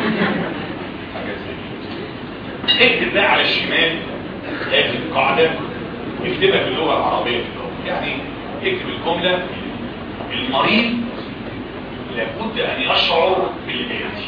حاجات زي كده اكتب بقى على الشمال هذه القاعده اكتبها باللغه العربيه كده يعني اكتب الجمله المريض لابد ان يشعر بالاتي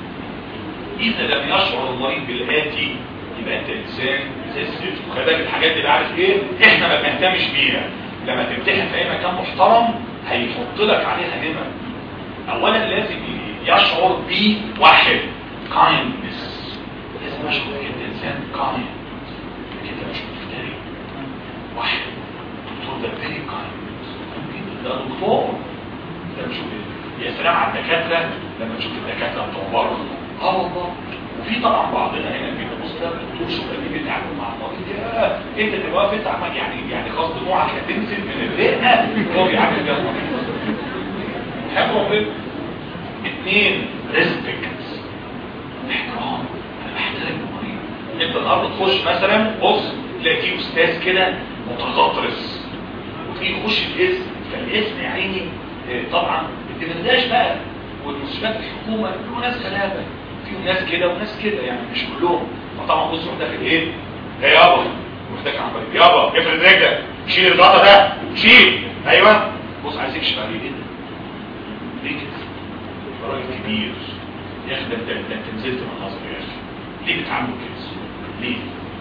اذا لم يشعر المريض بالاتي يبقى انت انسان زي الزفت وخلي بالك الحاجات دي عارف ايه احنا ما بنهتمش بيها لما تمتحن في اي مكان محترم هيحط لك عليها نمر اولا لازم يشعر بواحد kindness لازم اشعر انت انسان kind كده مش مفتري واحد دكتور ده فيري kind ده دكتور ده مش يا سلام على الدكاتره لما تشوف الدكاتره بتوع بره اه والله وفي طبعا بعضنا هنا كده بص ده الدكتور شغال بيتعامل مع المريض يا انت تبقى واقف تعمل يعني يعني خلاص دموعك هتنزل من الرئه وهو بيعمل كده المريض حلو ربنا اثنين ريسبكت احترام انا بحترم المريض انت النهارده تخش مثلا بص تلاقي فيه استاذ كده متغطرس وتيجي يخش الاسم فالاسم يا عيني طبعا ما تبرداش بقى والمستشفيات الحكومه فيهم ناس غلابه فيهم ناس كده وناس كده يعني مش كلهم فطبعا بص روح داخل ايه يا يابا روح داخل عمال يابا افرد رجلك شيل الغطا ده شيل ايوه بص عايز يكشف عليه ايه ده ليه كده راجل كبير يا اخي ده انت انت نزلت من نظر يا اخي ليه بتعامله كده ليه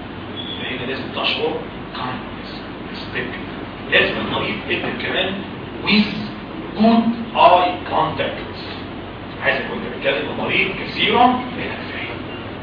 لان لازم تشعر kindness respect لازم المريض يكتب كمان with good eye contact عايزك وانت بتكلم المريض كثيرا لانك فاهم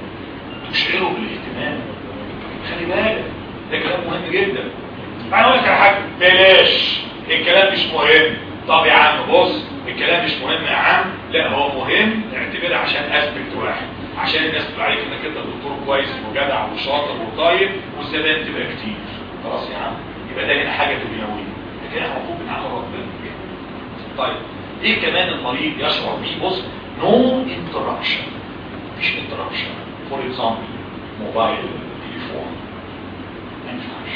تشعره بالاهتمام خلي بالك ده كلام مهم جدا انا اقول لك على حاجه بلاش الكلام مش مهم طب يا عم بص الكلام مش مهم يا عم لا هو مهم اعتبرها عشان اسبكت واحد عشان الناس تقول عليك انك انت دكتور كويس وجدع وشاطر وطيب والزبائن تبقى كتير خلاص يا عم يبقى ده هنا حاجه دنيويه لكن احنا المفروض بنعمل ربنا طيب ايه كمان المريض يشعر بيه بص نو انتراكشن مفيش انتراكشن فور اكزامبل موبايل تليفون ما ينفعش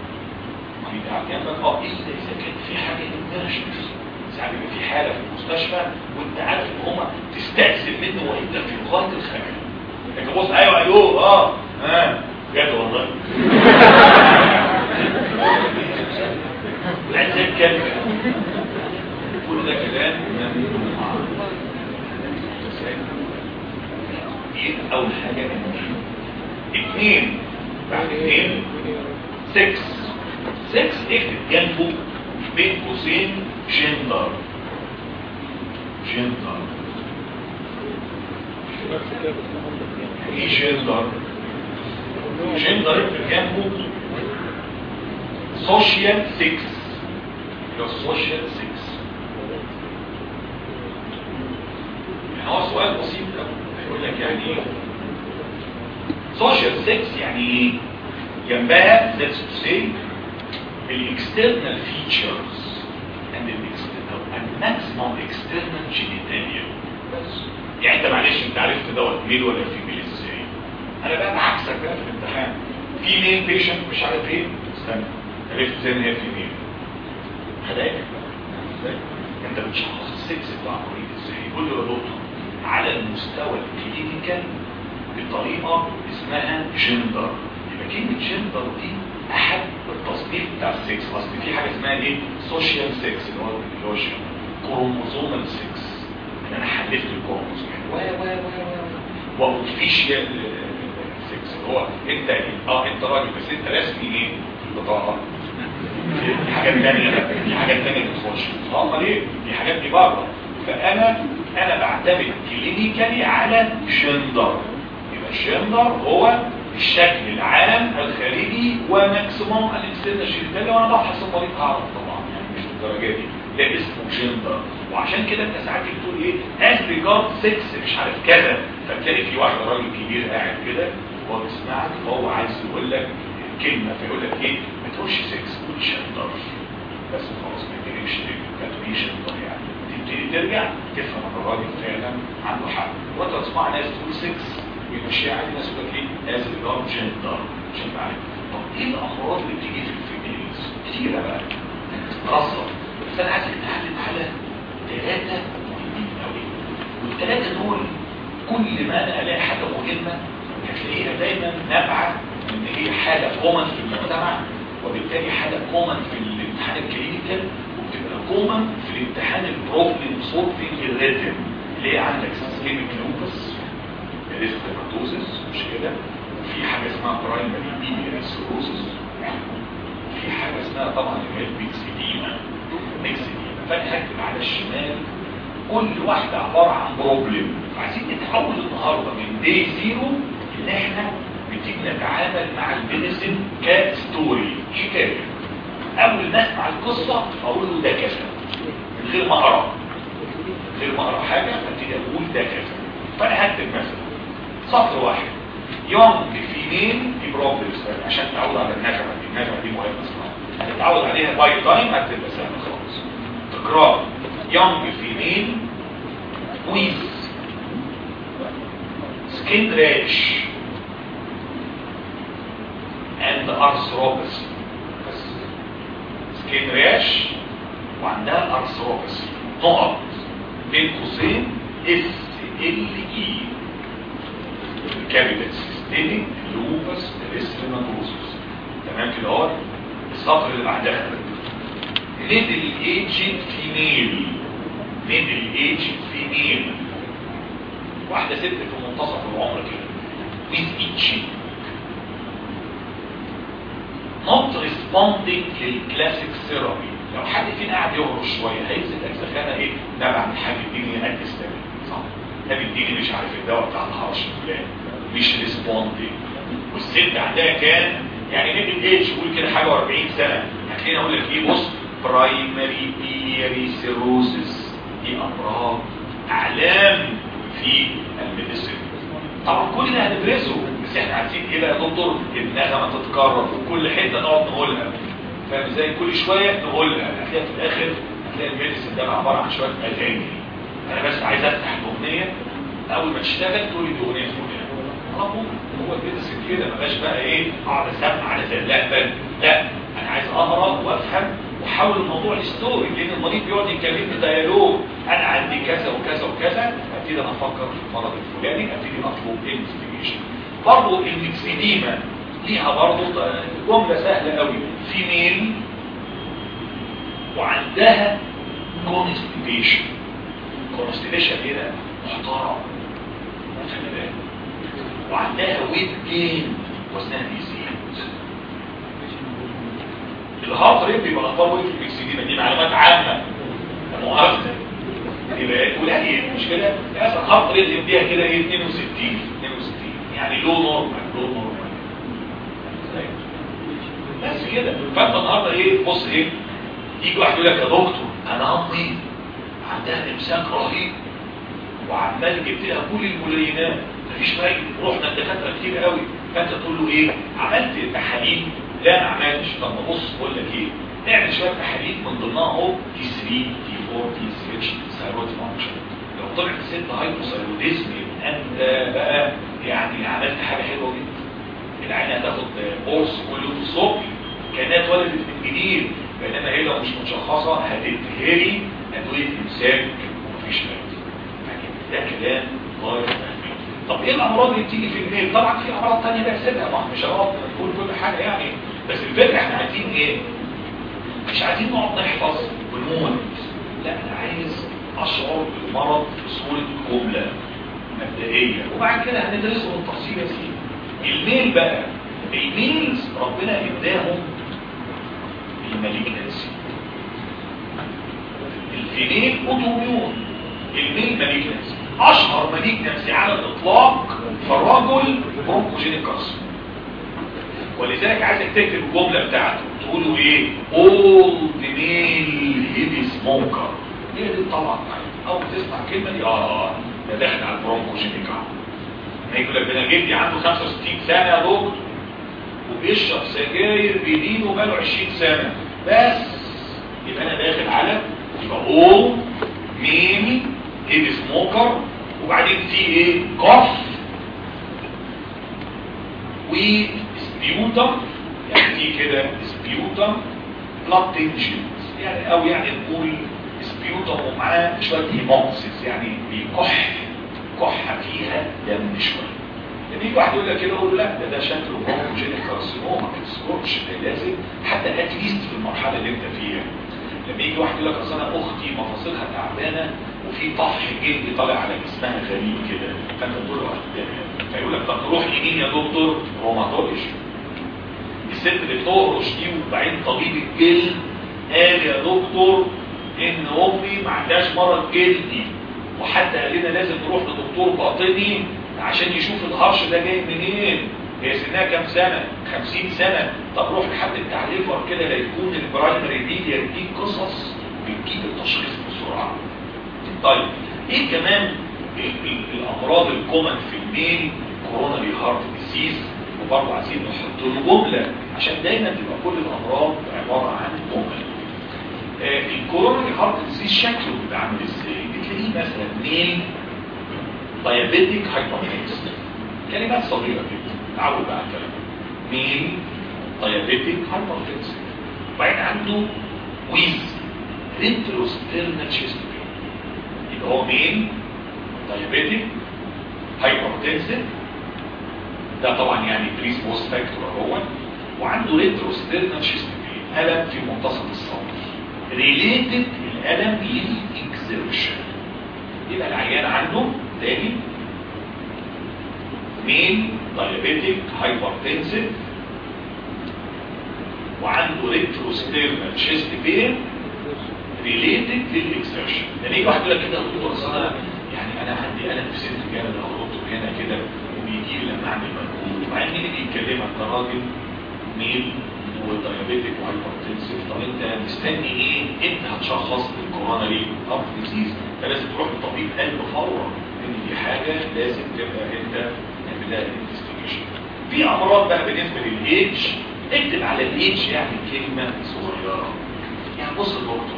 المريض قاعد جنبك اه الا اذا كان في حاجه ايمرجنسي ساعات بيبقى في حاله في المستشفى وانت عارف ان هما تستأذن منه وانت في غايه الخجل لكن بص ايوه الو اه ها بجد والله لا زي الكلب كل ده كلام دي اول حاجه اثنين بعد اثنين 6 6 اكتب جنبه بين قوسين جندر جندر ايه جندر جندر اكتب جنبه سوشيال 6 يبقى سوشيال 6 يعني هو سؤال بسيط قوي يقول لك يعني ايه سوشيال 6 يعني ايه جنبها let's say الاكسترنال فيتشرز and الاكسترنال and maximum external genitalia بس يعني انت معلش انت عرفت دوت ميل ولا فيميل ازاي انا بقى بعكسك بقى في الامتحان في ميل بيشنت مش عارف ايه استنى عرفت ازاي ان هي فيميل هداك انت بتشخص السكس بتاع المريض ازاي يقول له يا دكتور على المستوى الكلينيكال بطريقه اسمها جندر يبقى كلمه جندر دي احد التصنيف بتاع السكس اصل في حاجه اسمها ايه سوشيال سكس اللي هو اللي هو كروموزومال سكس ان انا حلفت الكروموزوم و و و و واوفيشال سكس هو انت اه انت راجل بس انت رسمي ايه في البطاقه في حاجات تانية في حاجات تانية بتخش امال ايه دي حاجات دي بره فانا انا بعتمد كلينيكالي على جندر يبقى الجندر هو الشكل العام الخارجي وماكسيموم الاكسترنال جينيتالي وانا بفحص المريض هعرف طبعا يعني مش للدرجه دي ده اسمه جندر وعشان كده انت ساعات بتقول ايه از ريجارد 6 مش عارف كذا فتلاقي في واحد راجل كبير قاعد كده وهو بيسمعك فهو عايز يقول لك كلمه فيقول لك ايه ما تقولش 6 قول جندر بس خلاص ما تجيبش ما تقوليش جندر يعني تبتدي ترجع تفهم ان الراجل فعلا عنده حق وانت تسمع ناس تقول 6 ويمشيها عادي الناس يقول لك ايه از ريجارد جندر مش انت عارف طب ايه الامراض اللي بتيجي في الفيميلز كتيره بقى رصه بس انا عايزك تعلم على ثلاثه مهمين قوي والثلاثه دول كل ما انا الاقي حاجه مهمه هتلاقيها دايما نابعه ان هي حاله كومن في المجتمع وبالتالي حاله كومن في الامتحان الكلينيكال وبتبقى كومن في الامتحان البروبلم سولفنج الريتم اللي هي عندك سيستميك لوبس ريستراتوزس مش كده في حاجه اسمها برايمري بيبي سيروسس في حاجه اسمها طبعا اللي هي الميكسيديما ميكسيديما فانا هكتب على الشمال كل واحده عباره عن بروبلم عايزين نتحول النهارده من دي زيرو ان احنا بتيجي نتعامل مع الميديسن كستوري حكايه اول ما اسمع القصه اقول له ده كذا من غير ما اقرا من غير ما اقرا حاجه ابتدي اقول ده كذا فانا هكتب مثلا سطر واحد يوم فيميل دي بروبلمز عشان تعود على النغمه دي النغمه دي مهمه صراحه هتتعود عليها باي تايم هتبقى سهله خالص تكرار يونج فيميل ويز سكين راش and arthropathy بس سكين راش وعندها arthropathy نقط بين قوسين اس ال اي الكابيتال سيستميك لوبس ريسليماتوزس تمام كده اهو السطر اللي بعدها ميدل ايجد فيميل ميدل ايجد فيميل واحده ست في منتصف العمر كده with itching not responding للكلاسيك ثيرابي لو حد فينا قاعد يهرش شويه هيمسك اجزخانه ايه ده بعمل حاجه اديني قد استامن صح ده بيديني مش عارف الدواء بتاع الهرش الفلاني مش ريسبوندنج والست عندها كان يعني ميدل ايج قول كده حاجه و40 سنه هتلاقيني اقول لك ايه بص برايمري بيري سيروسس دي امراض اعلام في الميديسين طبعا كل ده هندرسه بس احنا عارفين ايه بقى يا دكتور النغمه تتكرر في كل حته نقعد نقولها فاهم ازاي كل شويه نقولها هتلاقي في الاخر هتلاقي الميديسين ده عباره عن شويه اغاني انا بس عايز افتح الاغنيه اول ما تشتغل تقول لي دي اغنيه فلانيه على طول هو الميديسين كده ما بقاش بقى ايه اقعد اسمع على زي لا بل لا انا عايز اقرا وافهم وحول الموضوع لستوري لان المريض بيقعد يكلمني ديالوج انا عندي كذا وكذا وكذا ابتدي انا افكر في المرض الفلاني ابتدي اطلب انفستيجيشن برضه الميكسيديما ليها برضه جمله سهله قوي فيميل وعندها كونستيبيشن كونستيبيشن ايه ده محترم خلي بالك وعندها ويت جين وزنها بيزيد الهارت ريت بيبقى اخبار ويت الميكسيديما دي معلومات عامه مؤاخذه يبقى قليل مش كده مثلا الهارت ريت يديها كده ايه 62 62 يعني لو نورمال لو نورمال بس كده فانت النهارده ايه بص ايه يجي واحد يقول لك يا دكتور انا امي عندها امساك رهيب وعمال جبت لها كل الملينات مفيش فايده رحنا لدكاتره كتير قوي فانت تقول له ايه عملت تحاليل لا ما عملتش طب بص بقول لك ايه نعمل شويه تحاليل من ضمنها اهو تي 3 تي 4 تي 6 ثايرويد فانكشن لو طلعت ست هايبوثايروديزم انت بقى يعني عملت حاجه حلوه جدا العين هتاخد قرص كل يوم الصبح كانها اتولدت من جديد بينما هي لو مش متشخصه هتتهري ادويه امساك ومفيش فايده ده كلام غاية طب ايه الامراض اللي بتيجي في الميل طبعا في امراض تانية بقى سيبها ما مش هنقعد نقول كل حاجة يعني بس الفكرة احنا عايزين ايه مش عايزين نقعد نحفظ ونموت لا انا عايز اشعر بالمرض في صورة جملة مبدئية وبعد كده هندرسه بالتفصيل يا سيدي الميل بقى الميلز ربنا اداهم المالجنسي الفيميل اوتوميون الميل مالجنسي اشهر مالجنسي على الاطلاق فالرجل برونكوجينيك كارسر ولذلك عايزك تكتب الجمله بتاعته تقولوا ايه اول ميل هيبي سموكر هي دي طبعا اول تسمع الكلمه دي اه ده داخل على البرونكوجينيك ما يقول لك انا جدي عنده 65 سنه يا دكتور وبيشرب سجاير بيدينه بقاله 20 سنه بس يبقى انا داخل على يبقى اول ميل هيبي سموكر وبعدين في ايه كف وسبيوتم يعني في كده سبيوتم بلاد تنجنز يعني او يعني نقول سبيوتم ومعاه شويه هيموكسيس يعني بيكح كحه فيها دم شويه لما يجي واحد يقول لك كده اقول له لا ده ده شكله بروجينيك كارسينوما ما تسكتش ده لازم حتى اتليست في المرحله اللي انت فيها لما يجي واحد يقول لك اصل انا اختي مفاصلها تعبانه وفي طفح جلدي طالع على جسمها غريب كده فانت تقول له فيقول لك طب نروح يمين يا دكتور هو ما تقولش الست اللي بتقرش دي وبعدين طبيب الجلد قال يا دكتور ان امي ما عندهاش مرض جلدي وحتى قال لنا لازم نروح لدكتور باطني عشان يشوف الهرش ده جاي منين هي سنها كام سنة 50 سنة طب روح لحد بتاع ليفر كده لا يكون البرايمري دي يديك قصص بتجيب التشخيص بسرعة طيب ايه كمان ال ال الامراض الكومن في الميل كوروناري هارت ديزيز وبرضه عايزين نحط له جملة عشان دايما تبقى كل الامراض عبارة عن جمل آه الكوروناري هارت ديزيز شكله بيبقى عامل ازاي بتلاقيه مثلا ميل دايابيتيك هايبرتنسن كلمات صغيرة جدا تعود بقى على الكلام ميل دايابيتيك هايبرتنسن وبعدين عنده ويز ريتروستيرنال تشيست يبقى هو مين دايابيتيك هايبرتنسن ده طبعا يعني بريس بوست فاكتور اهو وعنده ريتروستيرنال تشيست الم في منتصف الصدر ريليتد الالم للاكزيرشن يبقى العيان عنده تاني مين دايابيتيك هايبرتنسن وعنده ريتروستيرنال تشيست بين ريليتد للاكسرشن يعني يجي واحد يقول لك كده دكتور اصل انا يعني انا عندي الم في صدري جامد او دكتور هنا كده وبيجي لي لما اعمل مجهود وبعدين مين اللي يكلمك ده راجل ميل ودايابيتيك وهايبرتنسيف طب انت مستني ايه؟ انت هتشخص الكوروناري هارت ديزيز فلازم تروح لطبيب قلب فورا ان دي حاجه لازم تبقى انت تعمل لها انفستيجيشن في امراض بقى بالنسبه للايدج اكتب على الايدج يعني كلمه صغيره يعني بص يا دكتور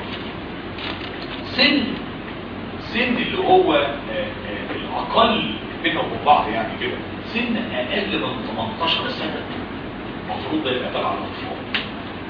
سن سن اللي هو آآ آآ الاقل بينهم وبين بعض يعني كده سن اقل من 18 سنه المفروض ده يبقى تبع الاطفال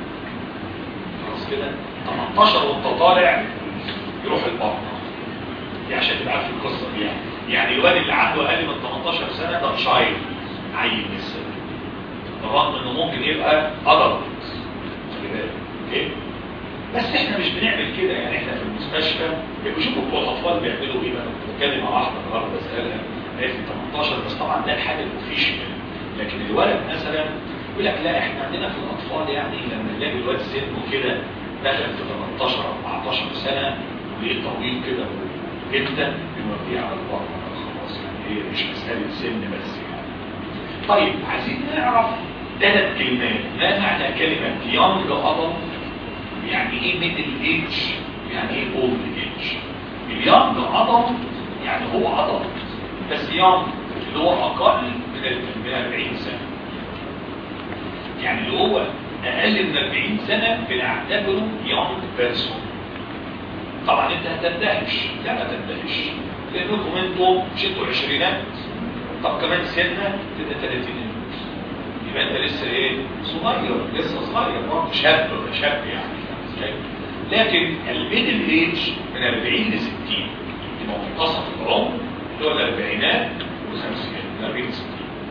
خلاص كده 18 وانت طالع يروح البطنه دي عشان تبقى عارف القصه دي يعني يعني الواد اللي عنده اقل من 18 سنه ده تشايلد عيل لسه بالرغم انه ممكن يبقى ادلت خلي بالك اوكي بس احنا مش بنعمل كده يعني احنا في المستشفى بيشوفوا بتوع الاطفال بيعملوا ايه بقى كنت بتكلم مع واحده النهارده بسالها قالت لي 18 بس طبعا ده الحاجه الاوفيشال لكن الولد مثلا يقول لك لا احنا عندنا في الاطفال يعني لما نلاقي الواد سنه كده دخل في 18 14 سنه وليه طويل كده جدا بنوديه على البطن خلاص يعني هي مش مساله سن بس يعني طيب عايزين نعرف ثلاث كلمات ما معنى كلمه يونج ادلت يعني ايه ميدل ايج يعني ايه اولد ايج اليونج ادلت يعني هو ادلت بس يونج اللي هو اقل من من 40 سنه يعني اللي هو اقل من 40 سنه بنعتبره يونج بيرسون طبعا انت هتندهش لا ما تندهش لانكم انتم مش انتوا عشرينات طب كمان سنه تبقى 30 يبقى انت لسه ايه صغير لسه صغير برضه شاب شاب يعني لكن الميدل ايج من 40 ل 60 يبقى منتصف العمر اللي هو الاربعينات والخمسينات من 40 ل 60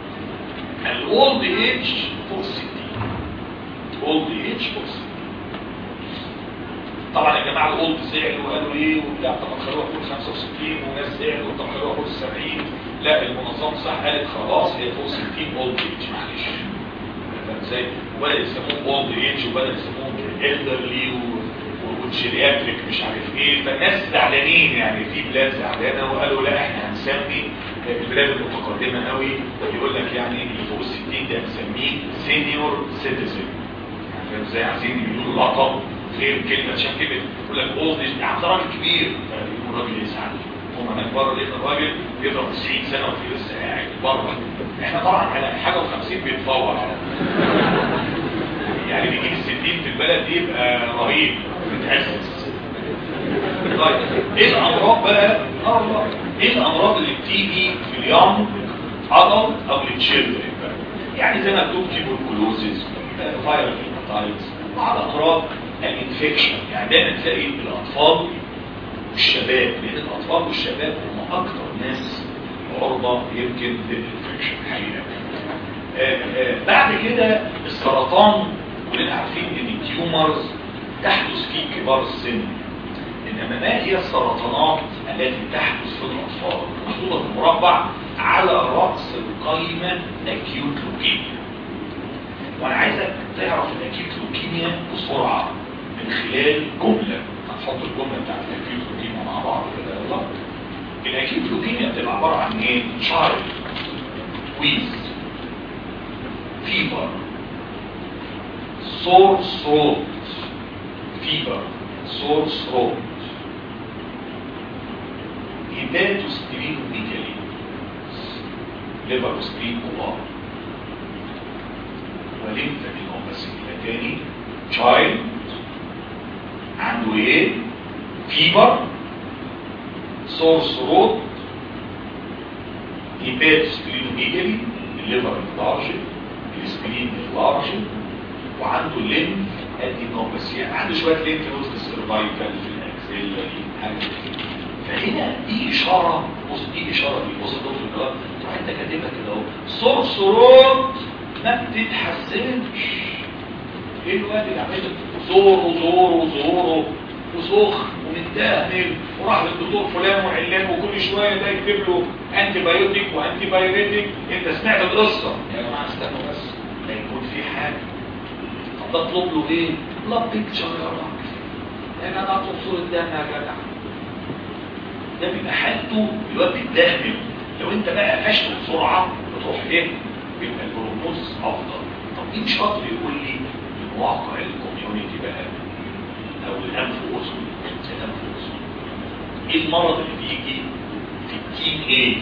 الاولد ايج فوق 60 اولد ايج فوق 60 طبعا يا جماعه الاولد زعلوا وقالوا ايه وبتاع طب خلوها فوق 65 وناس زعلوا طب خلوها فوق 70 لا المنظمه صح قالت خلاص هي فوق 60 اولد ايج معلش فاهم ازاي؟ ولا يسموه اولد ايج ولا يسموه الدرلي والجيرياتريك مش عارف ايه فالناس زعلانين يعني في بلاد زعلانه وقالوا لا احنا هنسمي البلاد المتقدمه قوي يقول لك يعني اللي فوق ال 60 ده هنسميه سينيور سيتيزن يعني فاهم ازاي عايزين يقولوا لقب غير كلمه عشان كده يقول لك اولد يا عم ده راجل كبير يقول الراجل يزعل هم هناك بره لقينا الراجل بيضرب 90 سنه وفي لسه قاعد بره احنا طبعا على حاجه و50 بيتفوق يعني بيجيب الستين في البلد دي يبقى رهيب متأسس طيب ايه الامراض بقى اه والله ايه الامراض اللي بتيجي في اليوم عضل او للتشيلدرن بقى يعني زي ما مكتوب تيبركلوزيس فايرال هيباتايتس بعض امراض الانفكشن يعني دايما تلاقي الاطفال والشباب لان الاطفال والشباب هم اكثر ناس عرضه يمكن للانفكشن الحقيقه آه، آه، بعد كده السرطان كلنا عارفين ان التيومرز تحدث في كبار السن انما ما هي السرطانات التي تحدث في الاطفال محطوطه في المربع على راس القائمه اكيوت لوكيميا وانا عايزك تعرف الاكيوت لوكيميا بسرعه من خلال جمله هنحط الجمله بتاعت الاكيوت لوكيميا مع بعض كده يلا الاكيوت لوكيميا بتبقى عباره عن ايه شارب ويز fever, sore throat, fever, sore throat, hepatosplenomegaly, liver spleen كبار وليمفادينوباثي تاني child عنده ايه؟ fever, sore throat, hepatosplenomegaly, الليفر enlarged السبلين اللارج وعنده ليمف ادينوباثي يعني عنده شويه ليمف نود في السيرفايكال في الاكسيلري حاجه كده. فهنا دي اشاره بص دي اشاره دي بص الدكتور كده تروح انت كاتبها كده اهو صرصرات ما بتتحسنش ايه الواد اللي عمال زوره زوره زوره وسخن ومتدهمل وراح للدكتور فلان وعلان وكل شويه ده يكتب له انتي بايوتيك وانتي بايوريتيك انت سمعت القصه يا جماعه استنوا بس لا يكون في حاجه طب ده اطلب له ايه؟ لا بيكتشر يا راجل يا جدع اطلب صوره دم يا جدع ده بيبقى حالته الواد بيتدهمل لو انت بقى قفشته بسرعه بتروح ايه؟ بيبقى البروموس افضل طب مين شاطر يقول لي من واقع الكوميونتي بقى او الانف واذن زي الانف واذن ايه المرض اللي بيجي في التين ايج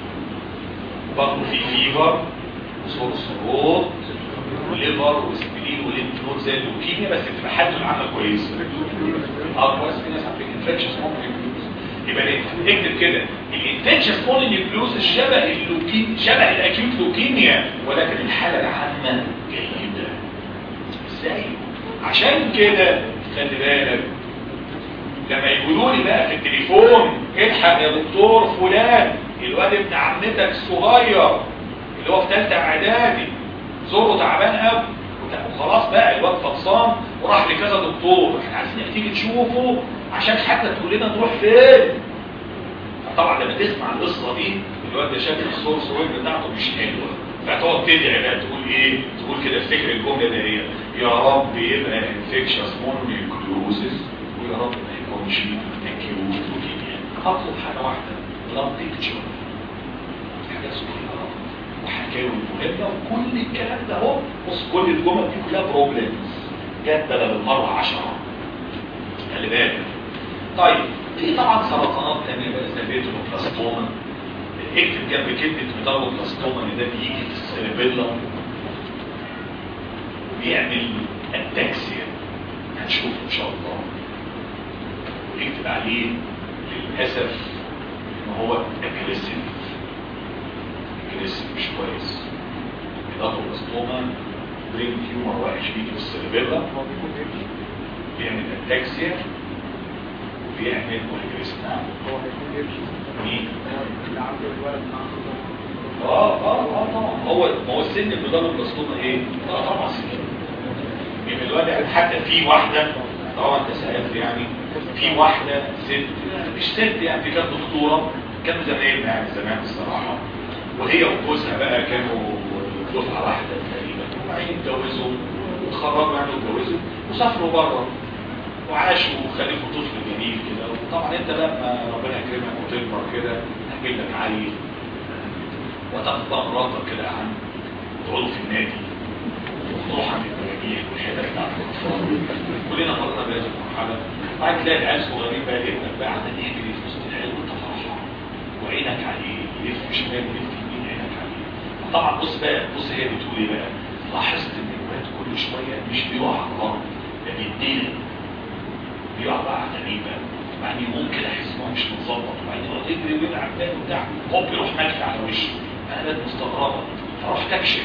برضه في فيفر وصور صروت وليفر وسبلين وليمف نود زي اللوكيميا بس بتبقى حالته العامه كويسه اه كويس في ناس عندك انفكشن ممكن يبقى ليه؟ اكتب كده الانفكشن بولينيوكلوز شبه اللوكيميا شبه الاكيوت لوكيميا ولكن الحاله العامه جيده ازاي عشان كده خلي بالك لما يقولوا لي بقى في التليفون الحق يا دكتور فلان الواد ابن عمتك الصغير اللي هو في ثالثه اعدادي زوره تعبان قوي وخلاص بقى الواد فطسان وراح لكذا دكتور احنا عايزينك تيجي تشوفه عشان حتى تقول لنا نروح فين طبعا لما تسمع القصه دي الواد ده شكل الصور صور بتاعته مش حلوه فتقعد تدعي بقى تقول ايه تقول كده افتكر الجمله ده هي يا رب يبقى انفكشس مونيكلوزس ويا رب ما يكونش اكيوت لوكيميا اطلب حاجه واحده لا بيكتشر حاجه صغيره وحكاوي مهمه وكل الكلام ده اهو بص كل الجمل دي كلها بروبلمز جت بدل المره 10 خلي بالك طيب في طبعا سرطانات تانية بقى زي البيتروبلاستوما اكتب جنب كلمة ميتالوبلاستوما ان ده بيجي في السيربيلا وبيعمل اتاكسيا هنشوف ان شاء الله واكتب عليه للأسف ان هو اجريسيف اجريسيف مش كويس ميتالوبلاستوما برين تيومر وحش بيجي في السيربيلا بيعمل اتاكسيا وبيعمل موليكريس نعم هو هيكون يمشي مين؟ اللي عنده الولد مع اه اه اه طبعا هو ما هو السن البدار البسطومه ايه؟ اه طبعا سن يبقى دلوقتي حتى في واحده طبعا انت سالت يعني في واحده ست مش ست يعني في كانت دكتوره كانوا زمايلنا يعني زمان الصراحه وهي وجوزها بقى كانوا دفعه واحده تقريبا وبعدين اتجوزوا وتخرجوا يعني واتجوزوا وسافروا بره وعاشوا وخلفوا طفل جميل كده وطبعا انت بقى ما ربنا يكرمك وتكبر كده هتجيب لك عيل وتاخد بقى مراتك كده يا عم وتقعدوا في النادي وتروح عند المراجيح والحتت بتاعت الاطفال كلنا مرنا بهذه المرحله بعد تلاقي العيال صغيرين بقى ابنك بقى عمال يجري في وسط العيال وانت فرحان وعينك عليه يلف شمال ويلف يمين عينك عليه طبعا بص بقى بص هي بتقول ايه بقى لاحظت ان الولاد كل شويه مش بيقع على الارض ده بيتدلق بيقع بقى غريبة وبعدين يقوم كده يحس ان هو مش متظبط وبعدين يقعد يجري ويلعب تاني وبتاع هوب يروح ماشي على وشه انا بقت مستغربه فراح تكشف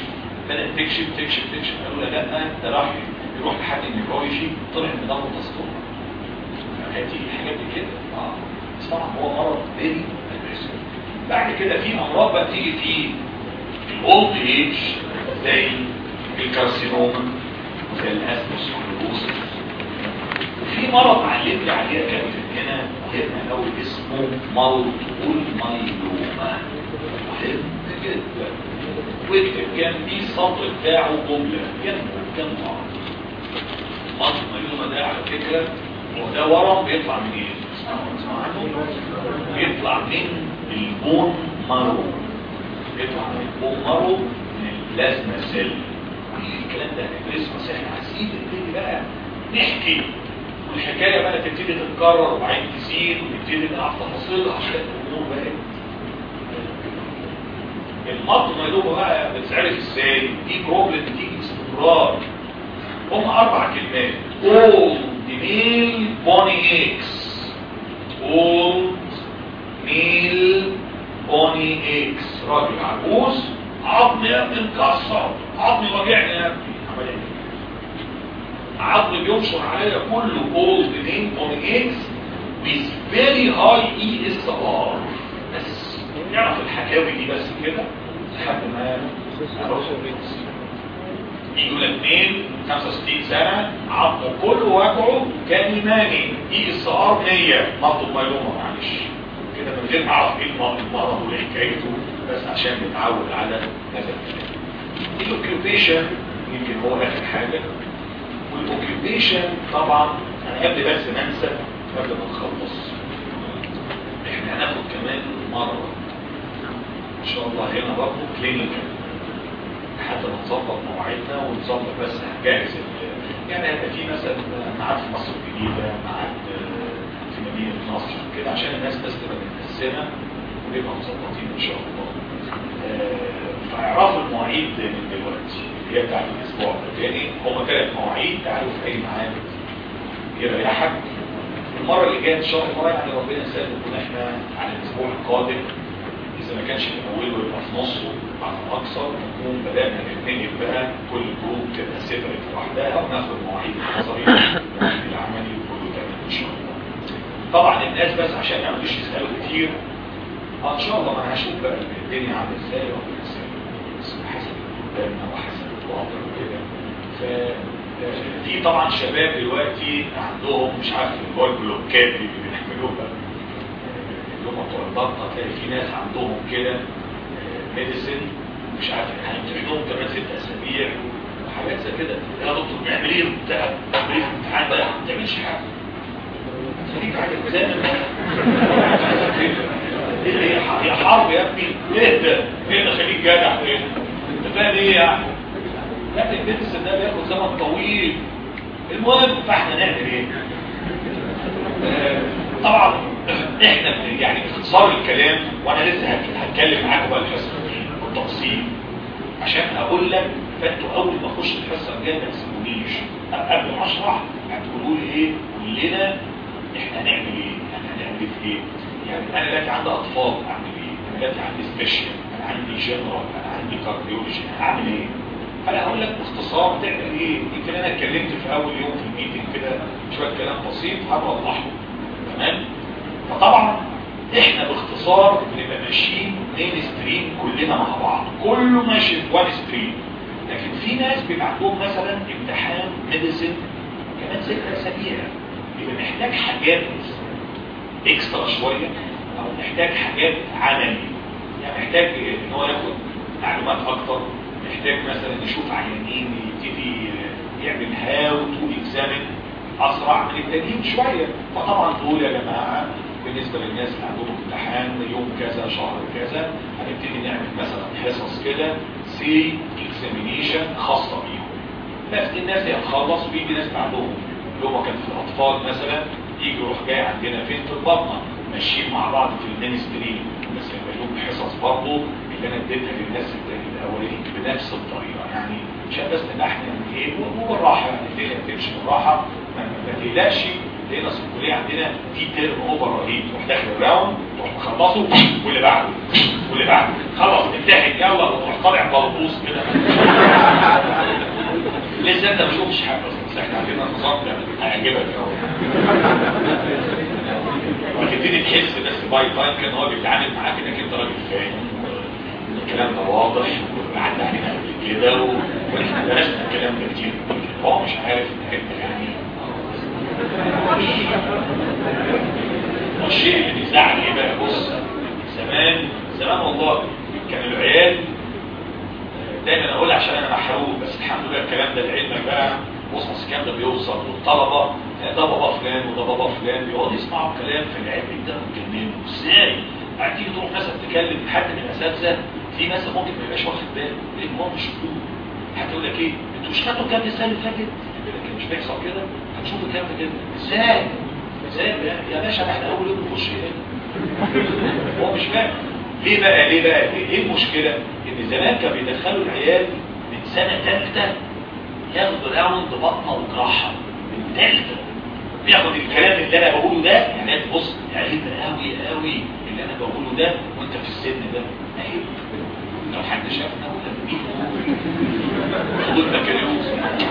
بدات تكشف تكشف تكشف قالوا لها لا ده راح يروح لحد النيورولوجي طلع ان ده متصل هتيجي الحاجات دي كده اه بس طبعا هو مرض فيري اجريسيف بعد كده في امراض بقى تيجي في الاولد ايج زي الكارسينوما زي الاسموس وفي مرض علمني عليها كابتن هنا هنا قوي اسمه مالتيبل مايلوما مهم جدا واكتب جنبي السطر بتاعه جمله جنبه جنبه مالتيبل مايلوما ده على فكره هو ده ورم بيطلع من ايه؟ اسمعوا عنه بيطلع من البون مارو بيطلع من البون مارو من البلازما سيل الكلام ده هندرسه بس احنا عايزين نبتدي بقى نحكي والحكايه بقى تبتدي تتكرر وبعدين تزيد ونبتدي نعرف تفاصيلها عشان الامور بقى المرض مالومه بقى بتتعرف ازاي دي بروبلم بتيجي باستمرار هم اربع كلمات اول ميل بوني اكس اول ميل بوني اكس راجل عجوز عظم يا ابني مكسر عظمي وجعني يا ابني عمل ايه عظم بينشر عليا كله اولد ميل بوني اكس with very high ESR بس نعرف الحكاوي دي بس كده لحد ما نروح يجوا الاثنين 65 سنة عظمه كله وجعه كان يماني اي اس ار 100 مطلب مايلوما معلش كده من غير ما اعرف ايه المرض وايه حكايته بس عشان نتعود على هذا الكلام الاوكيوبيشن يمكن هو اخر حاجة والاوكيوبيشن طبعا انا قبل بس ما انسى قبل ما نخلص احنا هناخد كمان مرة ان شاء الله هنا برضه كلينيكال حتى نظبط مواعيدنا ونظبط بس هنجهز يعني هيبقى في مثلا ميعاد في مصر الجديده ميعاد في مدينه نصر كده عشان الناس بس تبقى متقسمه ونبقى مظبطين ان شاء الله فاعرفوا المواعيد من دلوقتي اللي هي بتاعت الاسبوع الثاني هم ثلاث مواعيد تعالوا في اي ميعاد يريحك المره اللي جايه ان شاء الله يعني ربنا يسهل نكون احنا على الاسبوع القادم اذا ما كانش في اوله يبقى في نصه على الاكثر نكون بدانا نتنقل بقى كل جروب تبقى سيبريت لوحدها وناخد مواعيد نظري المواعيد العملي وكله تمام ان شاء الله طبعا الناس بس عشان ما يقعدوش يسالوا كتير ان شاء الله ما هشوف بقى الدنيا عامله ازاي ربنا يسهل بس حسب قدامنا وحسب الوضع وكده ف في طبعا شباب دلوقتي عندهم مش عارف اللي هو البلوكات اللي بنعملوها اللي هم بتوع الضغط هتلاقي في ناس عندهم كده ميديسن مش عارف هيمتحنوهم كمان ست اسابيع وحاجات زي كده يا دكتور بنعمل ايه بتاع بنعمل ايه في الامتحان ده ما بتعملش حاجه خليك عادي زي ايه يا حرب يا ابني اهدى اهدى خليك جدع اهدى انت فاهم ايه يعني لكن الميديسن ده بياخد زمن طويل المهم فاحنا نعمل ايه طبعا احنا يعني باختصار الكلام وانا لسه هتكلم معاكم بقى الحصه بالتفصيل عشان اقول لك فانتوا اول ما اخش الحصه الجايه ما تسيبونيش قبل ما اشرح هتقولوا لي ايه كلنا احنا هنعمل ايه احنا هنعمل في ايه يعني انا دلوقتي عندي اطفال اعمل ايه انا دلوقتي عندي سبيشال انا عندي جنرال انا عندي كارديولوجي هعمل ايه فانا هقول لك باختصار تعمل ايه يمكن انا اتكلمت في اول يوم في الميتنج كده شويه كلام بسيط هبوضحه تمام فطبعا احنا باختصار بنبقى ماشيين مين ستريم كلنا مع بعض كله ماشي في وان ستريم لكن في ناس بيبقى عندهم مثلا امتحان ميديسن كمان ست اسابيع يبقى محتاج حاجات اكسترا شويه او محتاج حاجات عملي يعني محتاج ان هو ياخد معلومات اكتر محتاج مثلا يشوف عيانين يبتدي يعمل هاو تو اكزامن اسرع من التانيين شويه فطبعا دول يا جماعه بالنسبه للناس اللي عندهم امتحان يوم كذا شهر كذا هنبتدي نعمل مثلا حصص كده سي اكزامينيشن خاصه بيهم نفس الناس هي تخلص ويجي ناس عندهم اللي هم كان في الاطفال مثلا يجي يروح جاي عندنا فين في البطنه ماشيين مع بعض في المينستري بس يبقى لهم حصص برضه اللي انا اديتها للناس الاولين بنفس الطريقه يعني عشان بس نبقى احنا ايه وبالراحه يعني الدنيا بتمشي بالراحه ما تقلقش لان اصل الكليه عندنا في ترم اوفر رهيب تروح داخل الراوند تروح مخلصه واللي بعده واللي بعده خلص امتحن يلا وتروح طالع بلبوس كده لسه انت ما شفتش حاجه اصلا بس احنا عندنا نظام ده هيعجبك قوي وتبتدي تحس بس باي تايم كان هو بيتعامل معاك انك انت راجل فاهم الكلام ده واضح وعدى علينا قبل كده و- واحنا درسنا الكلام ده كتير هو مش عارف انك انت يعني والشيء اللي بيزعل ايه بقى بص زمان زمان والله كان العيال دايما اقول عشان انا محروق بس الحمد لله الكلام ده لعلمك بقى بص بص الكلام ده بيوصل والطلبه ده بابا فلان وده بابا فلان بيقعدوا يسمعوا الكلام في العلم ده متجننوا ازاي؟ بعد تيجي تروح مثلا تكلم حد من الاساتذه في ناس ممكن ما يبقاش واخد باله ليه ما مش شفتوه حتى يقول لك ايه انتوا مش خدتوا الكلام ده السنه اللي فاتت لكن مش بيحصل كده هتشوف الكلام ده كده ازاي؟ ازاي يا- يا باشا ده احنا اول يوم نخش هنا هو مش فاهم ليه بقى ليه بقى ليه ايه المشكله ان زمان كانوا بيدخلوا العيال من سنه ثالثه ياخدوا راوند بطنه وجراحه من ثالثه بياخد الكلام اللي انا بقوله ده يعني انت بص عيب قوي قوي اللي انا بقوله ده وانت في السن ده عيب لو حد شافنا ولا مين خدوا البكالوريوس